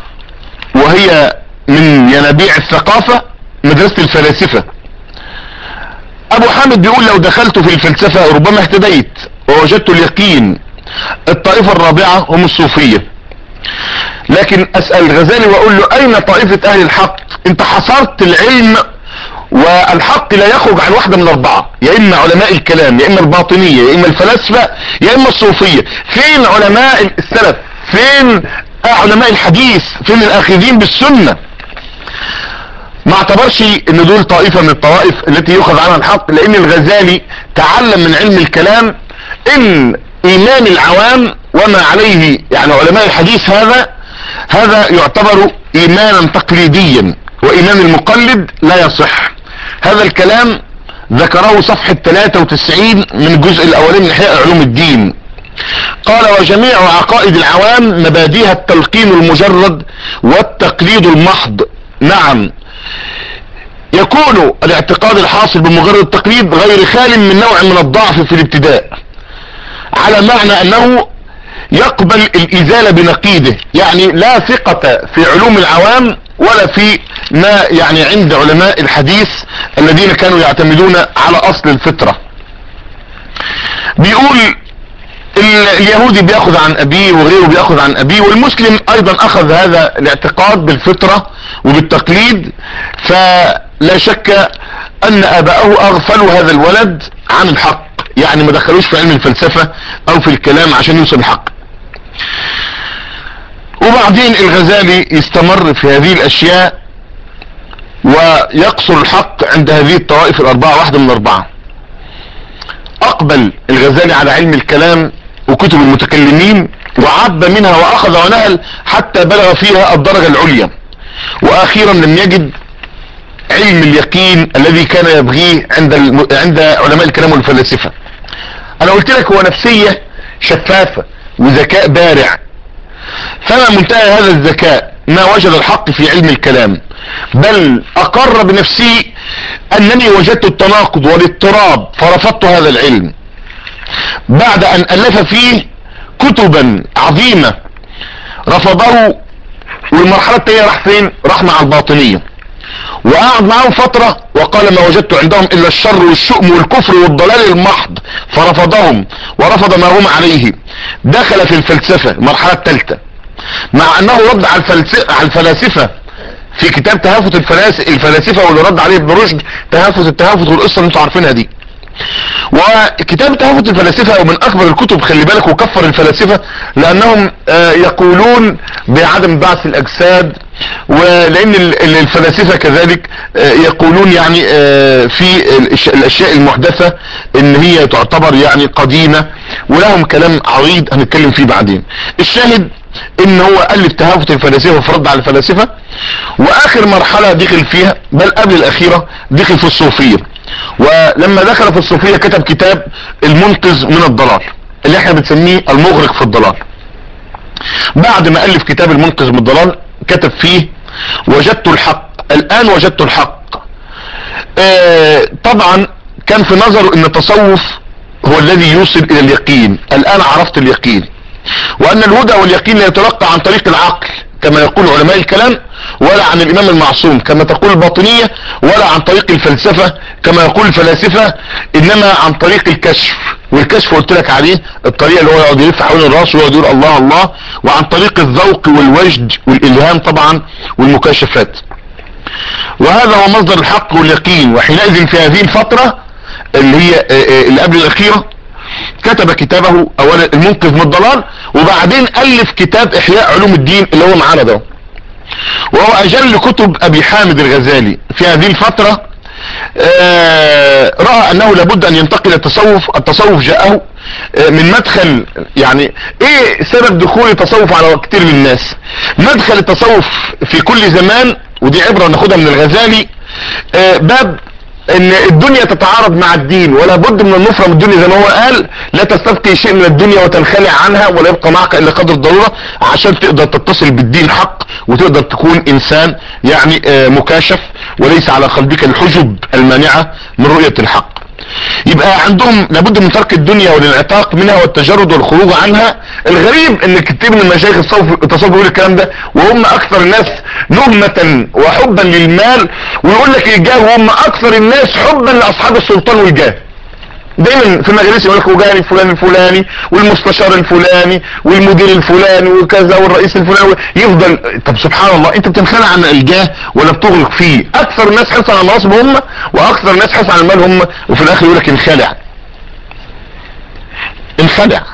وهي من ينابيع الثقافة مدرسة الفلاسفة ابو حامد بيقول لو دخلت في الفلسفة ربما اهتديت ووجدت اليقين الطائفة الرابعة هم الصوفية لكن اسأل الغزالي واقول له اين طائفة اهل الحق انت حصرت العلم والحق لا يخرج عن واحدة من اربعة يا اما علماء الكلام يا اما الباطنية يا اما الفلاسفة يا اما الصوفية فين علماء السلف فين علماء الحديث فين الاخذين بالسنة ما اعتبرش ان دول طائفة من الطوائف التي يؤخذ عنها الحق لان الغزالي تعلم من علم الكلام ان ايمان العوام وما عليه يعني علماء الحديث هذا هذا يعتبر ايمانا تقليديا وايمان المقلد لا يصح هذا الكلام ذكره صفحة 93 من الجزء الاولاني من احياء علوم الدين قال وجميع عقائد العوام مباديها التلقين المجرد والتقليد المحض نعم يكون الاعتقاد الحاصل بمجرد التقليد غير خال من نوع من الضعف في الابتداء على معنى انه يقبل الازالة بنقيده يعني لا ثقة في علوم العوام ولا في ما يعني عند علماء الحديث الذين كانوا يعتمدون على اصل الفطرة بيقول اليهودي بياخذ عن ابيه وغيره بياخذ عن ابيه والمسلم ايضا اخذ هذا الاعتقاد بالفطرة وبالتقليد فلا شك ان اباءه اغفلوا هذا الولد عن الحق يعني ما دخلوش في علم الفلسفة او في الكلام عشان يوصل الحق وبعدين الغزالي يستمر في هذه الاشياء ويقصر الحق عند هذه الطوائف الاربعة واحدة من الاربعة اقبل الغزالي على علم الكلام وكتب المتكلمين وعب منها واخذ ونهل حتى بلغ فيها الدرجة العليا واخيرا لم يجد علم اليقين الذي كان يبغيه عند الم... عند علماء الكلام والفلاسفة انا قلت لك هو نفسية شفافة وذكاء بارع فما منتهى هذا الذكاء ما وجد الحق في علم الكلام بل اقر بنفسه انني وجدت التناقض والاضطراب فرفضت هذا العلم بعد ان الف فيه كتبا عظيمة رفضه والمرحلة التانية راح فين راح مع الباطنية وقعد معاهم فترة وقال ما وجدت عندهم الا الشر والشؤم والكفر والضلال المحض فرفضهم ورفض ما هم عليه دخل في الفلسفة المرحلة الثالثة مع انه رد على, على الفلاسفة في كتاب تهافت الفلاسفة واللي رد عليه ابن رشد تهافت التهافت والقصة اللي انتوا عارفينها دي وكتاب تهافت الفلاسفة من اكبر الكتب خلي بالك وكفر الفلاسفة لانهم يقولون بعدم بعث الاجساد ولان الفلاسفة كذلك يقولون يعني في الاشياء المحدثة ان هي تعتبر يعني قديمة ولهم كلام عريض هنتكلم فيه بعدين الشاهد ان هو الف تهافت الفلاسفة فرد على الفلاسفة واخر مرحلة دخل فيها بل قبل الاخيرة دخل في الصوفية ولما دخل في الصوفية كتب كتاب المنقذ من الضلال اللي احنا بنسميه المغرق في الضلال بعد ما الف كتاب المنقذ من الضلال كتب فيه وجدت الحق الان وجدت الحق اه طبعا كان في نظره ان التصوف هو الذي يوصل الى اليقين الان عرفت اليقين وان الهدى واليقين لا يتلقى عن طريق العقل كما يقول علماء الكلام ولا عن الامام المعصوم كما تقول الباطنية ولا عن طريق الفلسفة كما يقول الفلاسفة انما عن طريق الكشف والكشف قلت لك عليه الطريقة اللي هو يقعد يلف حوالين الراس ويقعد يقول الله الله وعن طريق الذوق والوجد والالهام طبعا والمكاشفات وهذا هو مصدر الحق واليقين وحينئذ في هذه الفترة اللي هي اللي قبل الاخيرة كتب كتابه اولا المنقذ من الضلال وبعدين الف كتاب احياء علوم الدين اللي هو معانا ده وهو اجل كتب ابي حامد الغزالي في هذه الفترة آه رأى انه لابد ان ينتقل التصوف التصوف جاءه آه من مدخل يعني ايه سبب دخول التصوف على كتير من الناس مدخل التصوف في كل زمان ودي عبرة ناخدها من الغزالي آه باب ان الدنيا تتعارض مع الدين ولا بد من النفرة من الدنيا زي ما هو قال لا تستبقي شيء من الدنيا وتنخلع عنها ولا يبقى معك الا قدر الضرورة عشان تقدر تتصل بالدين حق وتقدر تكون انسان يعني مكاشف وليس على قلبك الحجب المانعة من رؤية الحق يبقى عندهم لابد من ترك الدنيا والانعتاق منها والتجرد والخروج عنها الغريب ان كتير من المشايخ التصوف التصوف بيقول الكلام ده وهم اكثر الناس نهمة وحبا للمال ويقول لك الجاه وهم اكثر الناس حبا لاصحاب السلطان والجاه دايما في مجالس يقول لك وجاني الفلاني الفلاني والمستشار الفلاني والمدير الفلاني وكذا والرئيس الفلاني يفضل طب سبحان الله انت بتنخلع عن الجاه ولا بتغلق فيه اكثر الناس حرصا على المناصب هم واكثر الناس حرصا على المال هم وفي الاخر يقول لك انخلع انخلع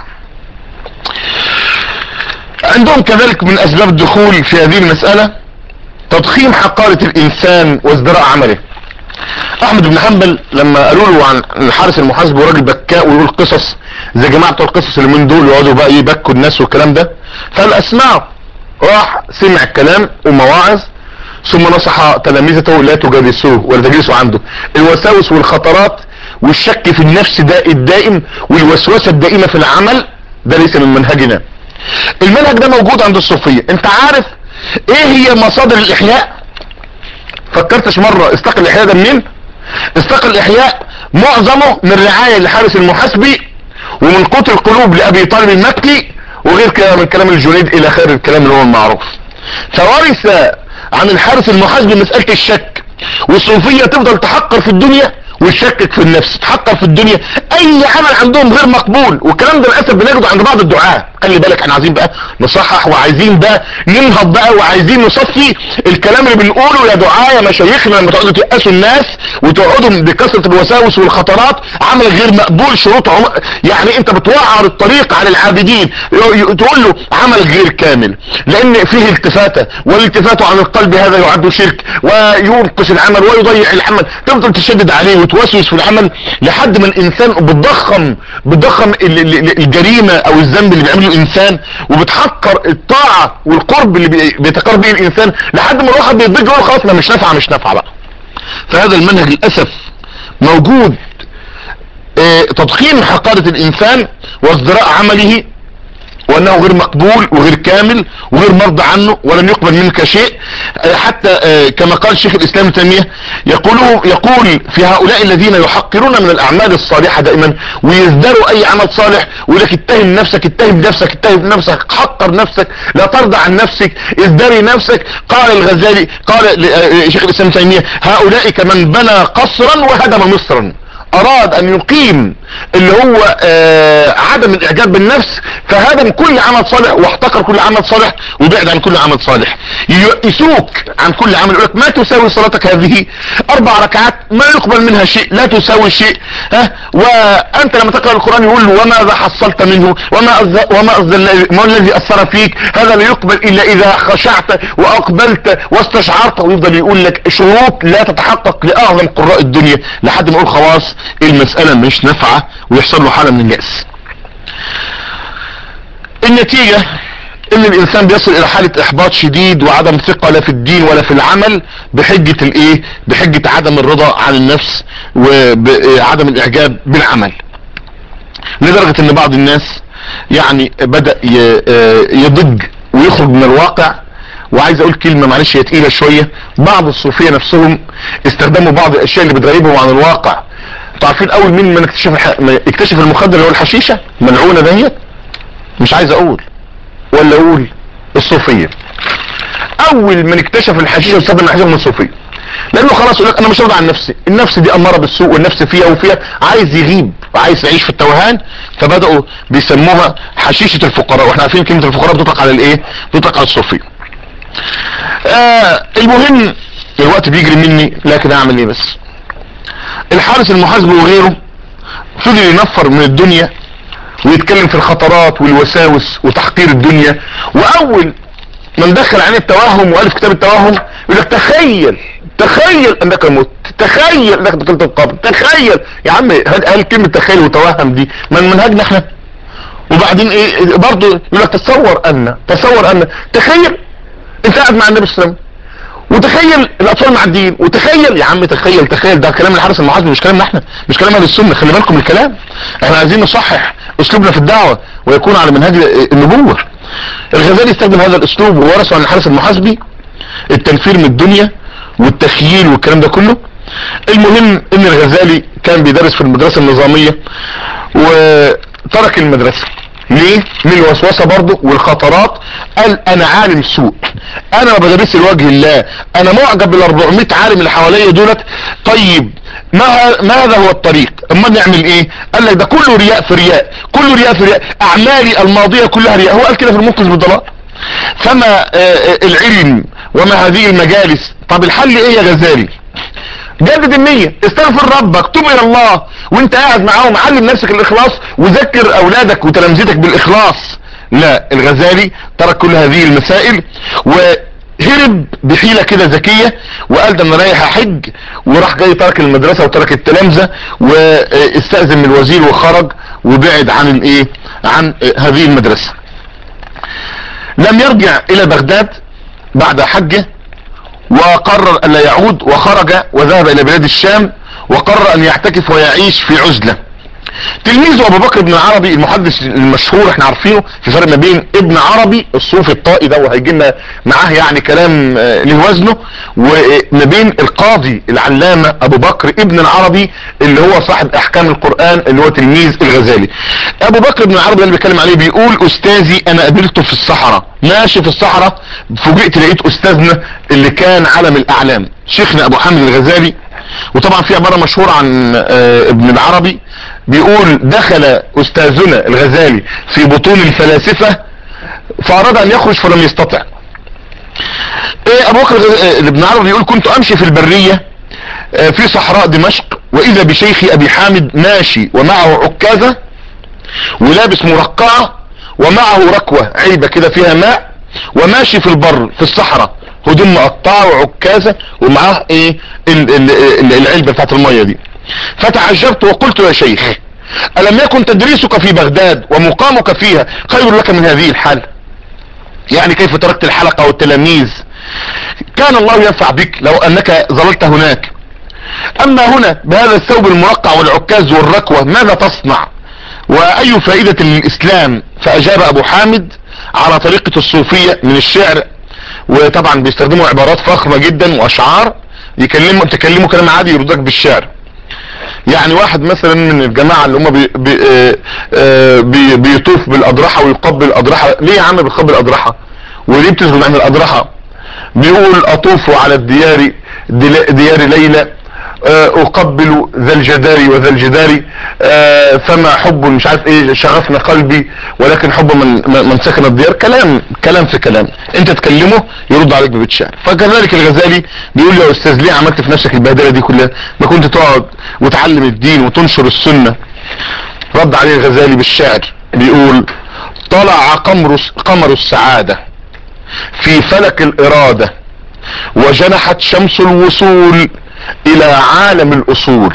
عندهم كذلك من اسباب الدخول في هذه المسألة تضخيم حقارة الانسان وازدراء عمله احمد بن حنبل لما قالوا له عن الحارس المحاسب وراجل بكاء ويقول قصص زي جماعه بتوع القصص اللي من دول يقعدوا بقى يبكوا الناس والكلام ده فقال اسمعه راح سمع الكلام ومواعظ ثم نصح تلاميذته لا تجالسوه ولا تجلسوا عنده الوساوس والخطرات والشك في النفس ده الدائم والوسوسه الدائمه في العمل ده ليس من منهجنا المنهج ده موجود عند الصوفيه انت عارف ايه هي مصادر الاحياء فكرتش مرة استقل الاحياء ده منين استقل الاحياء معظمه من رعاية لحارس المحاسبي ومن قوت القلوب لابي طالب المكي وغير كده من كلام الجنيد الى خير الكلام اللي هو المعروف فورث عن الحارس المحاسبي مسألة الشك والصوفية تفضل تحقر في الدنيا وتشكك في النفس تحقر في الدنيا اي عمل عندهم غير مقبول والكلام ده للاسف بنجده عند بعض الدعاة خلي بالك احنا عايزين بقى نصحح وعايزين بقى ننهض بقى وعايزين نصفي الكلام اللي بنقوله يا دعاة يا مشايخنا لما تقعدوا تيأسوا الناس وتقعدوا بكثرة الوساوس والخطرات عمل غير مقبول شروط عم... يعني انت بتوعر الطريق على العابدين تقول له عمل غير كامل لان فيه التفاتة والالتفات عن القلب هذا يعد شرك وينقص العمل ويضيع العمل تفضل تشدد عليه وتوسوس في العمل لحد ما الانسان بتضخم بتضخم الجريمة او الذنب اللي بيعمله الانسان وبتحقر الطاعة والقرب اللي بيتقرب به الانسان لحد ما الواحد بيضج يقول خلاص ما مش نافعه مش نافعه بقى فهذا المنهج للاسف موجود اه تضخيم حقارة الانسان وازدراء عمله وانه غير مقبول وغير كامل وغير مرضى عنه ولن يقبل منك شيء حتى كما قال شيخ الاسلام ابن تيميه يقول يقول في هؤلاء الذين يحقرون من الاعمال الصالحه دائما ويزدروا اي عمل صالح ويقول لك اتهم نفسك اتهم نفسك اتهم نفسك حقر نفسك لا ترضى عن نفسك ازدري نفسك قال الغزالي قال شيخ الاسلام ابن تيميه هؤلاء كمن بنى قصرا وهدم مصرا اراد ان يقيم اللي هو آه عدم الاعجاب بالنفس فهدم كل عمل صالح واحتقر كل عمل صالح وبعد عن كل عمل صالح ييئسوك عن كل عمل يقولك ما تساوي صلاتك هذه اربع ركعات ما يقبل منها شيء لا تساوي شيء ها وانت لما تقرا القران يقول له وماذا حصلت منه وما وما ما الذي اثر فيك هذا لا يقبل الا اذا خشعت واقبلت واستشعرت ويفضل يقول لك شروط لا تتحقق لاعظم قراء الدنيا لحد ما يقول خلاص المساله مش نافعه ويحصل له حاله من اليأس النتيجة ان الانسان بيصل الى حالة احباط شديد وعدم ثقة لا في الدين ولا في العمل بحجة الايه بحجة عدم الرضا عن النفس وعدم الاعجاب بالعمل لدرجة ان بعض الناس يعني بدأ يضج ويخرج من الواقع وعايز اقول كلمة معلش هي تقيلة شوية بعض الصوفية نفسهم استخدموا بعض الاشياء اللي بتغيبهم عن الواقع عارفين اول مين من اكتشف الح... اكتشف المخدر اللي هو الحشيشه ملعونه دهيت مش عايز اقول ولا اقول الصوفيه اول من اكتشف الحشيشه واستخدم الحشيشه من الصوفيه لانه خلاص يقول لك انا مش راضي عن نفسي النفس دي اماره بالسوء والنفس فيها وفيها عايز يغيب وعايز يعيش في التوهان فبداوا بيسموها حشيشه الفقراء واحنا عارفين كلمه الفقراء بتطلق على الايه بتطلق على الصوفيه آه المهم الوقت بيجري مني لكن اعمل ايه بس الحارس المحاسب وغيره فضل ينفر من الدنيا ويتكلم في الخطرات والوساوس وتحقير الدنيا واول من دخل عن التوهم والف كتاب التوهم يقول لك تخيل تخيل انك مت تخيل انك دخلت القبر تخيل يا عم هل كلمة تخيل وتوهم دي من منهجنا احنا وبعدين ايه برضه يقول لك تصور ان تصور ان تخيل انت قاعد مع النبي صلى الله عليه وسلم وتخيل الاطفال معديين وتخيل يا عم تخيل تخيل ده كلام الحارس المحاسب مش كلامنا احنا مش كلام اهل السنه خلي بالكم من الكلام احنا عايزين نصحح اسلوبنا في الدعوه ويكون على منهج النبوه الغزالي استخدم هذا الاسلوب وورثه عن الحارس المحاسبي التنفير من الدنيا والتخييل والكلام ده كله المهم ان الغزالي كان بيدرس في المدرسة النظامية وترك المدرسة ليه من الوسوسة برضه والخطرات قال انا عالم سوء انا ما بدرس لوجه الله انا معجب بال 400 عالم اللي حواليا دولت طيب ما ما هذا هو الطريق اما نعمل ايه قال لك ده كله رياء في رياء كله رياء في رياء اعمالي الماضية كلها رياء هو قال كده في المنقذ بالضلال فما آه العلم وما هذه المجالس طب الحل ايه يا غزالي جدد النية استغفر ربك توب الى الله وانت قاعد معاهم علم نفسك الاخلاص وذكر اولادك وتلامذتك بالاخلاص لا الغزالي ترك كل هذه المسائل وهرب بحيلة كده ذكية وقال ده انا رايح احج وراح جاي ترك المدرسة وترك التلامذة واستأذن من الوزير وخرج وبعد عن الايه عن هذه المدرسة لم يرجع الى بغداد بعد حجه وقرر ان لا يعود وخرج وذهب الى بلاد الشام وقرر ان يعتكف ويعيش في عزلة تلميذه ابو بكر بن العربي المحدث المشهور احنا عارفينه في فرق ما بين ابن عربي الصوفي الطائي ده وهيجي لنا معاه يعني كلام له وزنه وما بين القاضي العلامة ابو بكر ابن العربي اللي هو صاحب احكام القرآن اللي هو تلميذ الغزالي ابو بكر بن العربي اللي بيتكلم عليه بيقول استاذي انا قابلته في الصحراء ماشي في الصحراء فوجئت لقيت استاذنا اللي كان علم الاعلام شيخنا ابو حامد الغزالي وطبعا في عبارة مشهورة عن ابن العربي بيقول دخل استاذنا الغزالي في بطون الفلاسفة فاراد ان يخرج فلم يستطع ايه ابو بكر ابن العربي بيقول كنت امشي في البرية في صحراء دمشق واذا بشيخي ابي حامد ماشي ومعه عكازة ولابس مرقعة ومعه ركوة علبة كده فيها ماء وماشي في البر في الصحراء هدوم مقطعه وعكازة ومعاه ايه ال ال ال العلبة بتاعت المية دي فتعجبت وقلت يا شيخ ألم يكن تدريسك في بغداد ومقامك فيها خير لك من هذه الحال يعني كيف تركت الحلقة والتلاميذ كان الله ينفع بك لو أنك ظللت هناك أما هنا بهذا الثوب المرقع والعكاز والركوة ماذا تصنع وأي فائدة للإسلام فأجاب أبو حامد على طريقة الصوفية من الشعر وطبعا بيستخدموا عبارات فخمة جدا واشعار يكلموا تكلموا كلام عادي يردك بالشعر يعني واحد مثلا من الجماعة اللي هم بي بي بي بيطوف بالاضرحة ويقبل الاضرحة ليه يا عم بيقبل الاضرحة وليه بتشغل عن الاضرحة بيقول اطوف على الديار ديار ليلى اقبل ذا الجدار وذا الجدار فما حب مش عارف ايه شغفنا قلبي ولكن حب من من سكن الديار كلام كلام في كلام انت تكلمه يرد عليك ببيت شعر فكذلك الغزالي بيقول يا استاذ ليه عملت في نفسك البهدله دي كلها ما كنت تقعد وتعلم الدين وتنشر السنه رد عليه الغزالي بالشعر بيقول طلع قمر قمر السعاده في فلك الاراده وجنحت شمس الوصول الى عالم الاصول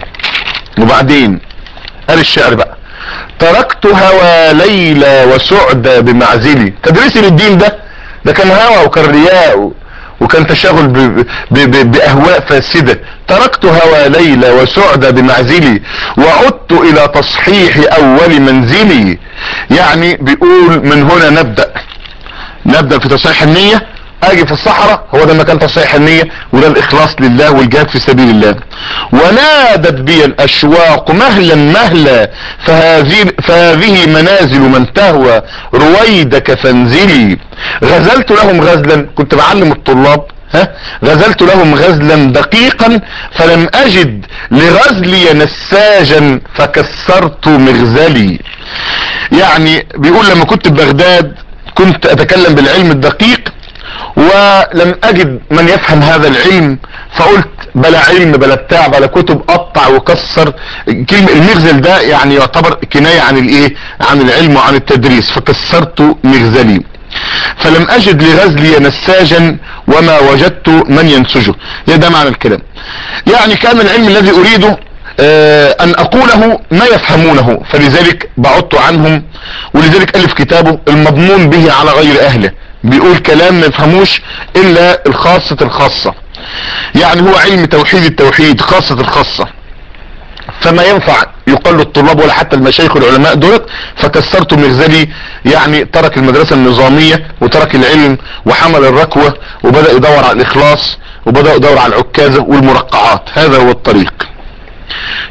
وبعدين قال الشعر بقى تركت هوى ليلى وسعدى بمعزلي تدريسي للدين ده ده كان هوى وكان رياء وكان تشاغل ب ب ب باهواء فاسده تركت هوى ليلى وسعدى بمعزلي وعدت الى تصحيح اول منزلي يعني بيقول من هنا نبدا نبدا في تصحيح النيه اجي في الصحراء هو ده مكان تصحيح النية وده الاخلاص لله والجهاد في سبيل الله ونادت بي الاشواق مهلا مهلا فهذه, فهذه منازل من تهوى رويدك فانزلي غزلت لهم غزلا كنت بعلم الطلاب ها غزلت لهم غزلا دقيقا فلم اجد لغزلي نساجا فكسرت مغزلي يعني بيقول لما كنت ببغداد كنت اتكلم بالعلم الدقيق ولم اجد من يفهم هذا العلم فقلت بلا علم بلا بتاع بلا كتب قطع وكسر كلمة المغزل ده يعني يعتبر كناية عن الايه عن العلم وعن التدريس فكسرت مغزلي فلم اجد لغزلي نساجا وما وجدت من ينسجه يا ده معنى الكلام يعني كان العلم الذي اريده آه ان اقوله ما يفهمونه فلذلك بعدت عنهم ولذلك الف كتابه المضمون به على غير اهله بيقول كلام ما يفهموش الا الخاصة الخاصة يعني هو علم توحيد التوحيد خاصة الخاصة فما ينفع يقال للطلاب ولا حتى المشايخ والعلماء دولت فكسرت مغزلي يعني ترك المدرسة النظامية وترك العلم وحمل الركوة وبدأ يدور على الاخلاص وبدأ يدور على العكازة والمرقعات هذا هو الطريق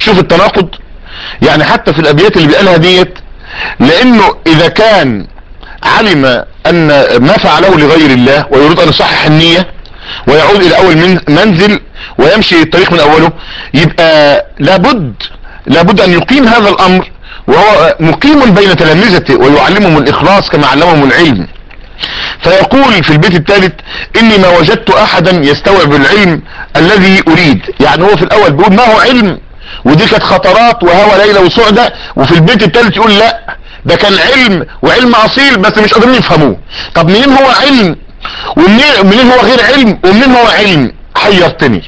شوف التناقض يعني حتى في الابيات اللي بيقالها ديت لانه اذا كان علم ان ما فعله لغير الله ويريد ان يصحح النية ويعود الى اول من منزل ويمشي الطريق من اوله يبقى لابد لابد ان يقيم هذا الامر وهو مقيم بين تلامذته ويعلمهم الاخلاص كما علمهم العلم فيقول في البيت الثالث اني ما وجدت احدا يستوعب العلم الذي اريد يعني هو في الاول بيقول ما هو علم ودي كانت خطرات وهوى ليلة وسعدة وفي البيت الثالث يقول لا ده كان علم وعلم اصيل بس مش قادرين يفهموه طب منين هو علم ومنين هو غير علم ومنين هو علم حيرتني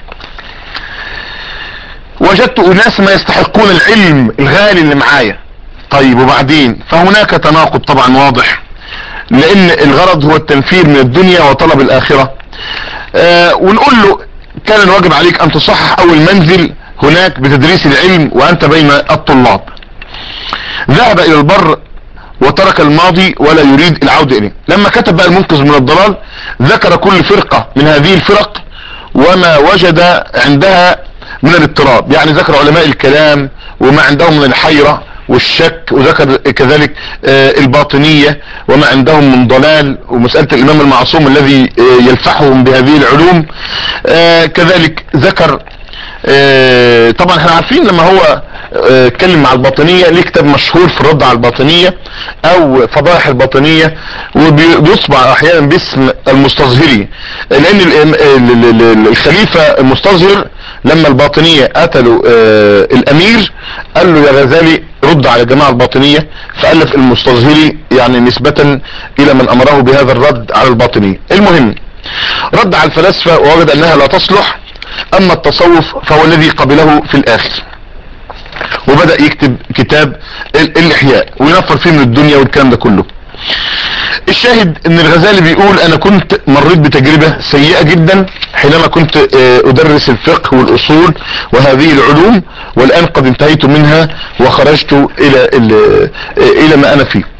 وجدت اناس ما يستحقون العلم الغالي اللي معايا طيب وبعدين فهناك تناقض طبعا واضح لان الغرض هو التنفير من الدنيا وطلب الاخرة آه ونقول له كان الواجب عليك ان تصحح اول منزل هناك بتدريس العلم وانت بين الطلاب ذهب الى البر وترك الماضي ولا يريد العودة اليه لما كتب بقى المنقذ من الضلال ذكر كل فرقة من هذه الفرق وما وجد عندها من الاضطراب يعني ذكر علماء الكلام وما عندهم من الحيرة والشك وذكر كذلك الباطنية وما عندهم من ضلال ومسألة الامام المعصوم الذي يلفحهم بهذه العلوم كذلك ذكر طبعا احنا عارفين لما هو اتكلم مع الباطنية ليه كتاب مشهور في الرد على الباطنية او فضائح الباطنية وبيصبع احيانا باسم المستظهري لان الخليفة المستظهر لما الباطنية قتلوا الامير قال له يا غزالي رد على الجماعة الباطنية فألف المستظهري يعني نسبة الى من امره بهذا الرد على الباطنية المهم رد على الفلاسفة ووجد انها لا تصلح اما التصوف فهو الذي قبله في الاخر وبدأ يكتب كتاب الاحياء وينفر فيه من الدنيا والكلام ده كله الشاهد ان الغزالي بيقول انا كنت مريت بتجربة سيئة جدا حينما كنت ادرس الفقه والاصول وهذه العلوم والان قد انتهيت منها وخرجت الى الى ما انا فيه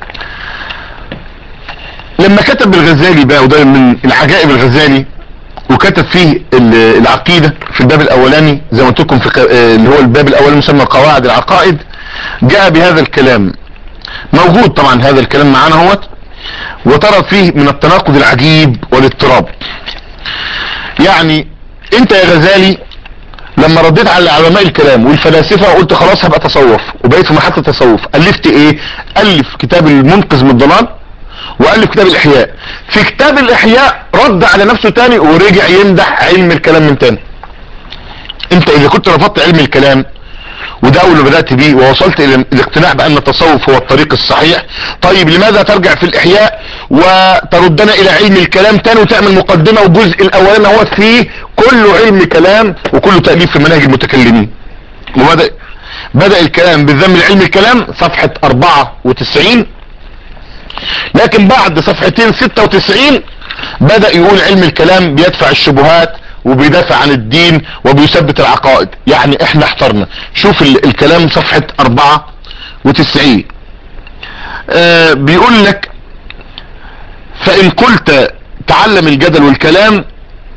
لما كتب الغزالي بقى وده من العجائب الغزالي وكتب فيه العقيدة في الباب الاولاني زي ما قلت لكم في اللي هو الباب الاولاني مسمى قواعد العقائد جاء بهذا الكلام موجود طبعا هذا الكلام معانا اهوت وترى فيه من التناقض العجيب والاضطراب يعني انت يا غزالي لما رديت على علماء الكلام والفلاسفة وقلت خلاص هبقى تصوف وبقيت في محطة تصوف الفت ايه الف كتاب المنقذ من الضلال والف كتاب الاحياء في كتاب الاحياء رد على نفسه تاني ورجع يمدح علم الكلام من تاني انت اذا كنت رفضت علم الكلام وده اول ما بدأت بيه ووصلت الى الاقتناع بان التصوف هو الطريق الصحيح طيب لماذا ترجع في الاحياء وتردنا الى علم الكلام تاني وتعمل مقدمة والجزء الاولاني هو فيه كله علم كلام وكله تأليف في مناهج المتكلمين وبدأ بدأ الكلام بالذم لعلم الكلام صفحة 94 لكن بعد صفحتين 96 بدأ يقول علم الكلام بيدفع الشبهات وبيدافع عن الدين وبيثبت العقائد يعني احنا احترنا شوف الكلام صفحة 94 آه بيقول لك فان قلت تعلم الجدل والكلام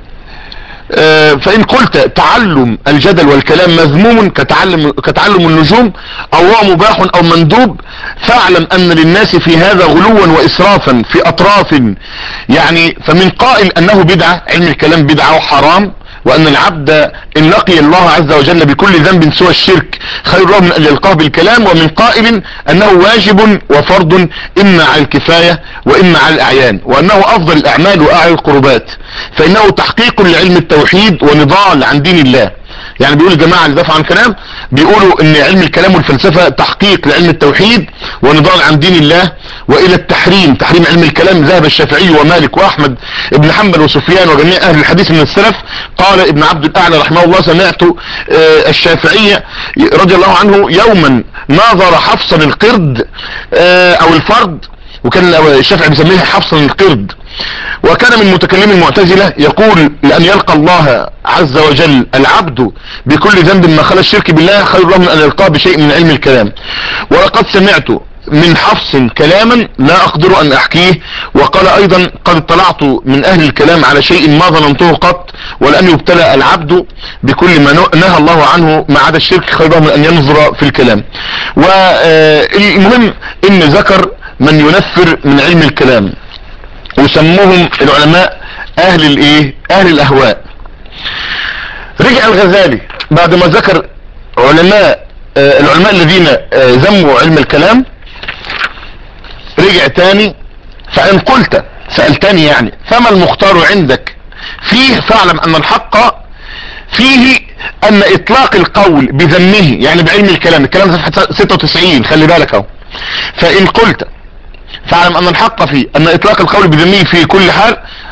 آه فان قلت تعلم الجدل والكلام مذموم كتعلم, كتعلم النجوم او هو مباح او مندوب فاعلم ان للناس في هذا غلوا واسرافا في اطراف يعني فمن قائل انه بدعة علم الكلام بدعة وحرام وان العبد ان لقي الله عز وجل بكل ذنب سوى الشرك خير له من ان يلقاه بالكلام ومن قائل انه واجب وفرض اما على الكفاية واما على الاعيان وانه افضل الاعمال واعلى القربات فانه تحقيق لعلم التوحيد ونضال عن دين الله يعني بيقول الجماعة اللي دافعوا عن كلام بيقولوا ان علم الكلام والفلسفة تحقيق لعلم التوحيد ونضال عن دين الله والى التحريم تحريم علم الكلام ذهب الشافعي ومالك واحمد ابن حنبل وسفيان وجميع اهل الحديث من السلف قال ابن عبد الاعلى رحمه الله سمعت الشافعي رضي الله عنه يوما ناظر حفصا القرد او الفرد وكان الشافعي بيسميه حفصا القرد وكان من متكلم المعتزلة يقول لأن يلقى الله عز وجل العبد بكل ذنب ما خلا الشرك بالله خير له من أن يلقاه بشيء من علم الكلام ولقد سمعت من حفص كلاما لا اقدر ان احكيه وقال ايضا قد اطلعت من اهل الكلام على شيء ما ظننته قط ولان يبتلى العبد بكل ما نهى الله عنه ما عدا الشرك خير من ان ينظر في الكلام والمهم ان ذكر من ينفر من علم الكلام وسموهم العلماء اهل الايه اهل الاهواء رجع الغزالي بعد ما ذكر علماء آه العلماء الذين آه ذموا علم الكلام رجع تاني فان قلت سألتني يعني فما المختار عندك فيه فاعلم ان الحق فيه ان اطلاق القول بذمه يعني بعلم الكلام الكلام صفحة 96 خلي بالك اهو فان قلت فاعلم ان الحق فيه ان اطلاق القول بذمه في كل حال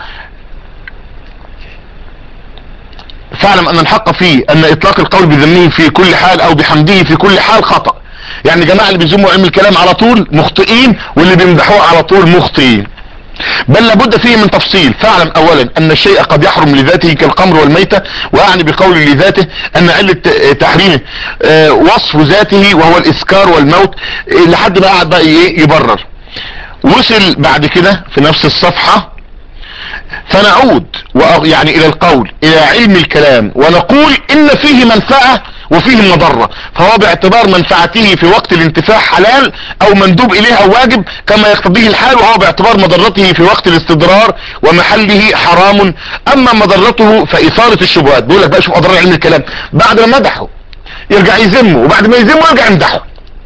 فاعلم ان الحق فيه ان اطلاق القول بذمه في كل حال او بحمده في كل حال خطأ يعني جماعة اللي بيزموا علم الكلام على طول مخطئين واللي بيمدحوه على طول مخطئين بل لابد فيه من تفصيل فاعلم اولا ان الشيء قد يحرم لذاته كالقمر والميتة واعني بقول لذاته ان علة تحريمه وصف ذاته وهو الاسكار والموت لحد ما قعد بقى يبرر وصل بعد كده في نفس الصفحة فنعود يعني الى القول الى علم الكلام ونقول ان فيه منفعة وفيه مضرة فهو باعتبار منفعته في وقت الانتفاع حلال او مندوب اليه او واجب كما يقتضيه الحال وهو باعتبار مضرته في وقت الاستضرار ومحله حرام اما مضرته فاثارة الشبهات بيقول لك بقى شوف اضرار علم الكلام بعد ما مدحه يرجع يذمه وبعد ما يذمه يرجع يمدحه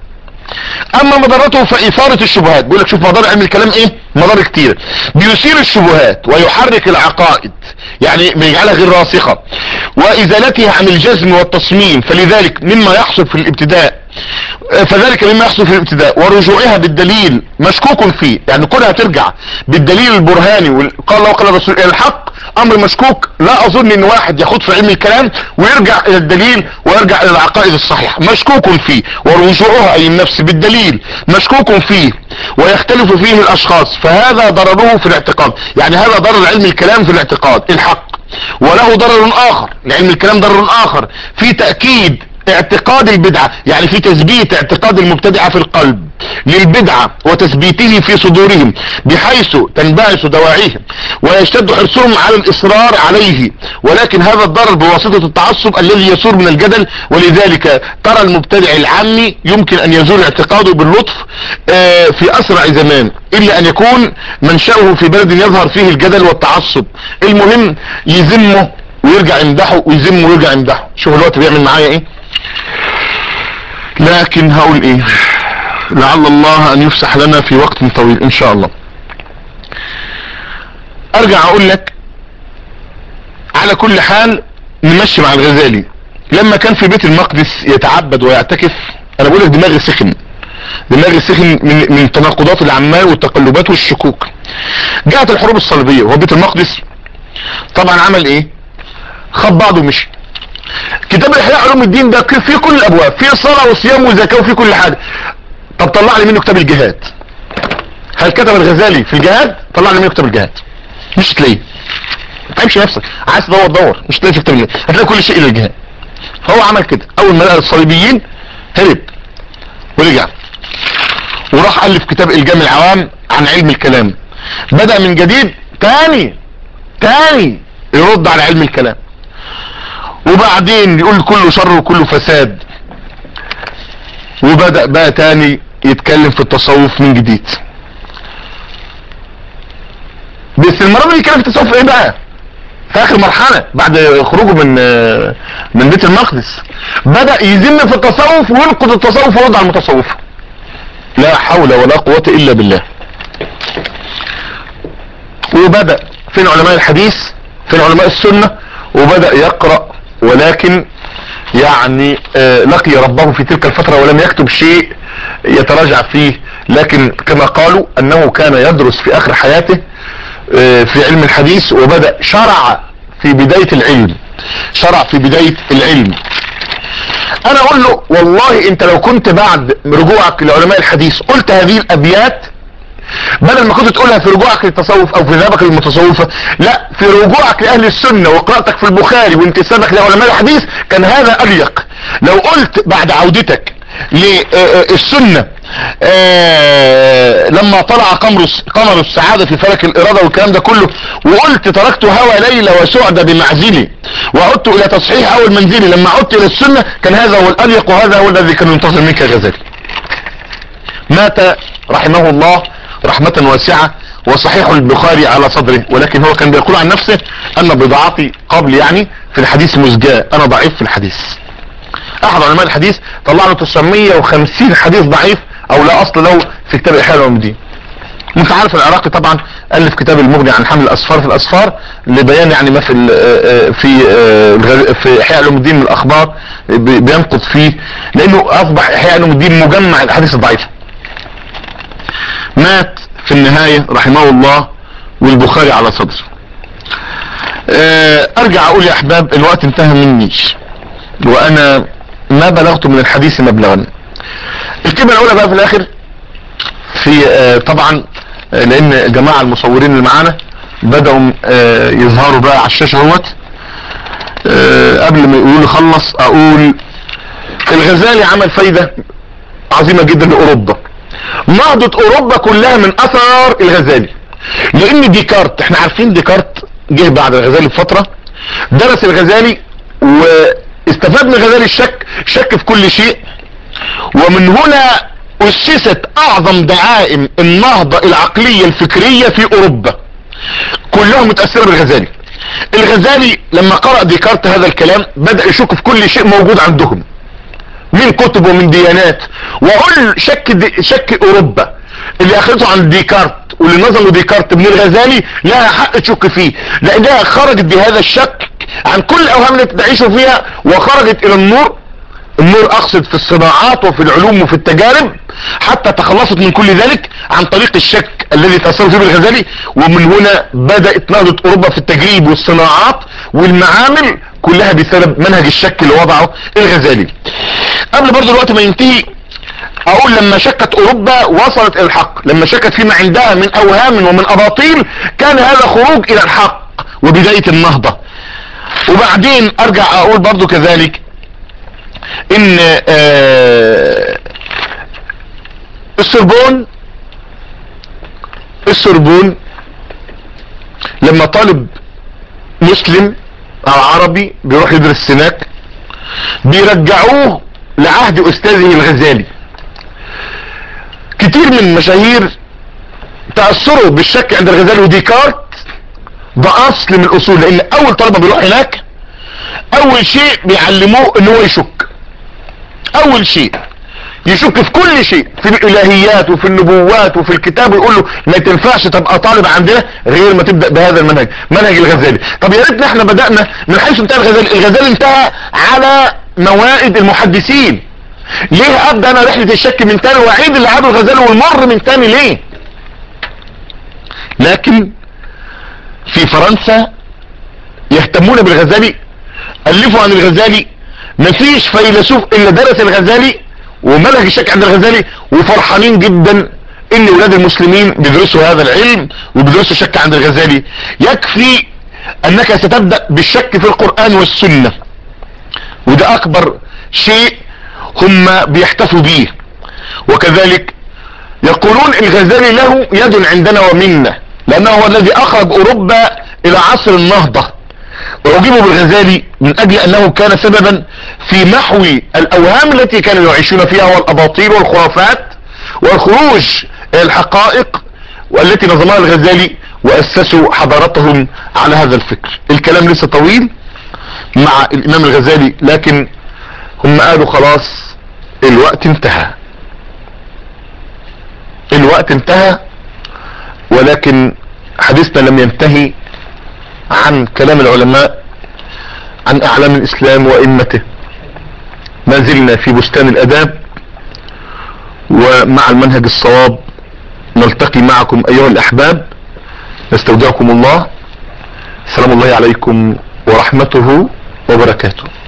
اما مضرته فاثارة الشبهات بيقول لك شوف مضار علم الكلام ايه مضار كتير بيثير الشبهات ويحرك العقائد يعني بيجعلها غير راسخة وازالتها عن الجزم والتصميم فلذلك مما يحصل في الابتداء فذلك مما يحصل في الابتداء ورجوعها بالدليل مشكوك فيه يعني كلها ترجع بالدليل البرهاني قال الله وقال الرسول الى الحق امر مشكوك لا اظن ان واحد يخوض في علم الكلام ويرجع الى الدليل ويرجع الى العقائد الصحيحة مشكوك فيه ورجوعها اي النفس بالدليل مشكوك فيه ويختلف فيه الاشخاص فهذا ضرره في الاعتقاد يعني هذا ضرر علم الكلام في الاعتقاد الحق وله ضرر اخر لعلم الكلام ضرر اخر في تأكيد اعتقاد البدعة يعني في تثبيت اعتقاد المبتدعة في القلب للبدعة وتثبيته في صدورهم بحيث تنبعث دواعيهم ويشتد حرصهم على الاصرار عليه ولكن هذا الضرر بواسطة التعصب الذي يسور من الجدل ولذلك ترى المبتدع العامي يمكن ان يزول اعتقاده باللطف في اسرع زمان الا ان يكون منشأه في بلد يظهر فيه الجدل والتعصب المهم يذمه ويرجع يمدحه ويذمه ويرجع يمدحه شوف الوقت بيعمل معايا ايه لكن هقول ايه لعل الله ان يفسح لنا في وقت طويل ان شاء الله ارجع اقول لك على كل حال نمشي مع الغزالي لما كان في بيت المقدس يتعبد ويعتكف انا بقول لك دماغي سخن دماغي سخن من, من تناقضات العمال والتقلبات والشكوك جاءت الحروب الصليبية وهو بيت المقدس طبعا عمل ايه خد بعضه ومشي كتاب احياء علوم الدين ده فيه كل الابواب فيه صلاة وصيام وزكاة وفيه كل حاجة طب طلع لي منه كتاب الجهاد هل كتب الغزالي في الجهاد طلع لي منه كتاب الجهاد مش تلاقيه تعمش نفسك عايز تدور دور مش تلاقي في كتاب الجهاد هتلاقي كل شيء الى الجهاد فهو عمل كده اول ما لقى الصليبيين هرب ورجع وراح الف كتاب الجام العوام عن علم الكلام بدأ من جديد تاني تاني يرد على علم الكلام وبعدين يقول كله شر وكله فساد وبدأ بقى تاني يتكلم في التصوف من جديد بس المرة دي يتكلم في التصوف ايه بقى في اخر مرحلة بعد خروجه من من بيت المقدس بدأ يذم في التصوف وينقض التصوف ويرد على المتصوف لا حول ولا قوة الا بالله وبدأ فين علماء الحديث فين علماء السنة وبدأ يقرأ ولكن يعني آه لقي ربه في تلك الفترة ولم يكتب شيء يتراجع فيه لكن كما قالوا انه كان يدرس في اخر حياته آه في علم الحديث وبدأ شرع في بداية العلم شرع في بداية العلم انا اقول له والله انت لو كنت بعد رجوعك لعلماء الحديث قلت هذه الابيات بدل ما كنت تقولها في رجوعك للتصوف او في ذهابك للمتصوفة لا في رجوعك لاهل السنة وقراءتك في البخاري وانتسابك لعلماء الحديث كان هذا اليق لو قلت بعد عودتك للسنة آه لما طلع قمر قمر السعادة في فلك الارادة والكلام ده كله وقلت تركت هوى ليلى وسعدة بمعزلي وعدت الى تصحيح اول منزلي لما عدت الى السنة كان هذا هو الاليق وهذا هو الذي كان ينتظر منك يا غزالي مات رحمه الله رحمة واسعة وصحيح البخاري على صدره ولكن هو كان بيقول عن نفسه ان بضاعتي قبل يعني في الحديث مزجاة انا ضعيف في الحديث احد علماء الحديث طلع له 950 حديث ضعيف او لا اصل له في كتاب احياء العلوم وانت عارف العراقي طبعا الف كتاب المغني عن حمل الاسفار في الاسفار لبيان يعني ما في في في احياء علوم الدين من الاخبار بينقض فيه لانه اصبح احياء علوم الدين مجمع الاحاديث الضعيفه مات في النهاية رحمه الله والبخاري على صدر ارجع اقول يا احباب الوقت انتهى مني وانا ما بلغت من الحديث مبلغا الكلمة الاولى بقى في الاخر في طبعا لان جماعة المصورين اللي معانا بدأوا يظهروا بقى على الشاشة اهوت قبل ما يقولوا خلص اقول الغزالي عمل فايدة عظيمة جدا لاوروبا نهضة اوروبا كلها من اثر الغزالي لان ديكارت احنا عارفين ديكارت جه بعد الغزالي بفترة درس الغزالي واستفاد من الغزالي الشك شك في كل شيء ومن هنا اسست اعظم دعائم النهضة العقلية الفكرية في اوروبا كلها متأثرة بالغزالي الغزالي لما قرأ ديكارت هذا الكلام بدأ يشك في كل شيء موجود عندهم من كتب ومن ديانات وقل شك دي شك اوروبا اللي اخذته عن ديكارت واللي نظموا ديكارت من الغزالي لها حق تشك فيه لانها خرجت بهذا الشك عن كل الاوهام اللي تعيشوا فيها وخرجت الى النور النور اقصد في الصناعات وفي العلوم وفي التجارب حتى تخلصت من كل ذلك عن طريق الشك الذي تأثروا فيه بالغزالي ومن هنا بدأت نهضة اوروبا في التجريب والصناعات والمعامل كلها بسبب منهج الشك اللي وضعه الغزالي قبل برضو الوقت ما ينتهي اقول لما شكت اوروبا وصلت الى الحق لما شكت فيما عندها من اوهام ومن اباطيل كان هذا خروج الى الحق وبداية النهضة وبعدين ارجع اقول برضو كذلك ان آه السربون السربون لما طالب مسلم او عربي بيروح يدرس هناك بيرجعوه لعهد استاذه الغزالي كتير من المشاهير تأثروا بالشك عند الغزالي وديكارت ده اصل من الاصول لان اول طلبة بيروح هناك اول شيء بيعلموه ان هو يشك اول شيء يشك في كل شيء في الالهيات وفي النبوات وفي الكتاب ويقول له ما تنفعش تبقى طالب عندنا غير ما تبدأ بهذا المنهج منهج الغزالي طب يا ريتنا احنا بدأنا من حيث انتهى الغزالي الغزالي انتهى على موائد المحدثين ليه ابدأ انا رحلة الشك من تاني واعيد اللي عاده الغزالي والمر من تاني ليه لكن في فرنسا يهتمون بالغزالي الفوا عن الغزالي مفيش فيلسوف الا درس الغزالي ومنهج الشك عند الغزالي وفرحانين جدا ان ولاد المسلمين بيدرسوا هذا العلم وبيدرسوا الشك عند الغزالي يكفي انك ستبدأ بالشك في القرآن والسنة وده اكبر شيء هم بيحتفوا به وكذلك يقولون الغزالي له يد عندنا ومنا لانه هو الذي اخرج اوروبا الى عصر النهضة وأجيبوا بالغزالي من أجل أنه كان سببا في محو الأوهام التي كانوا يعيشون فيها والأباطيل والخرافات والخروج الحقائق والتي نظمها الغزالي وأسسوا حضارتهم على هذا الفكر الكلام لسه طويل مع الإمام الغزالي لكن هم قالوا خلاص الوقت انتهى الوقت انتهى ولكن حديثنا لم ينتهي عن كلام العلماء عن اعلام الاسلام وائمته ما زلنا في بستان الاداب ومع المنهج الصواب نلتقي معكم ايها الاحباب نستودعكم الله سلام الله عليكم ورحمته وبركاته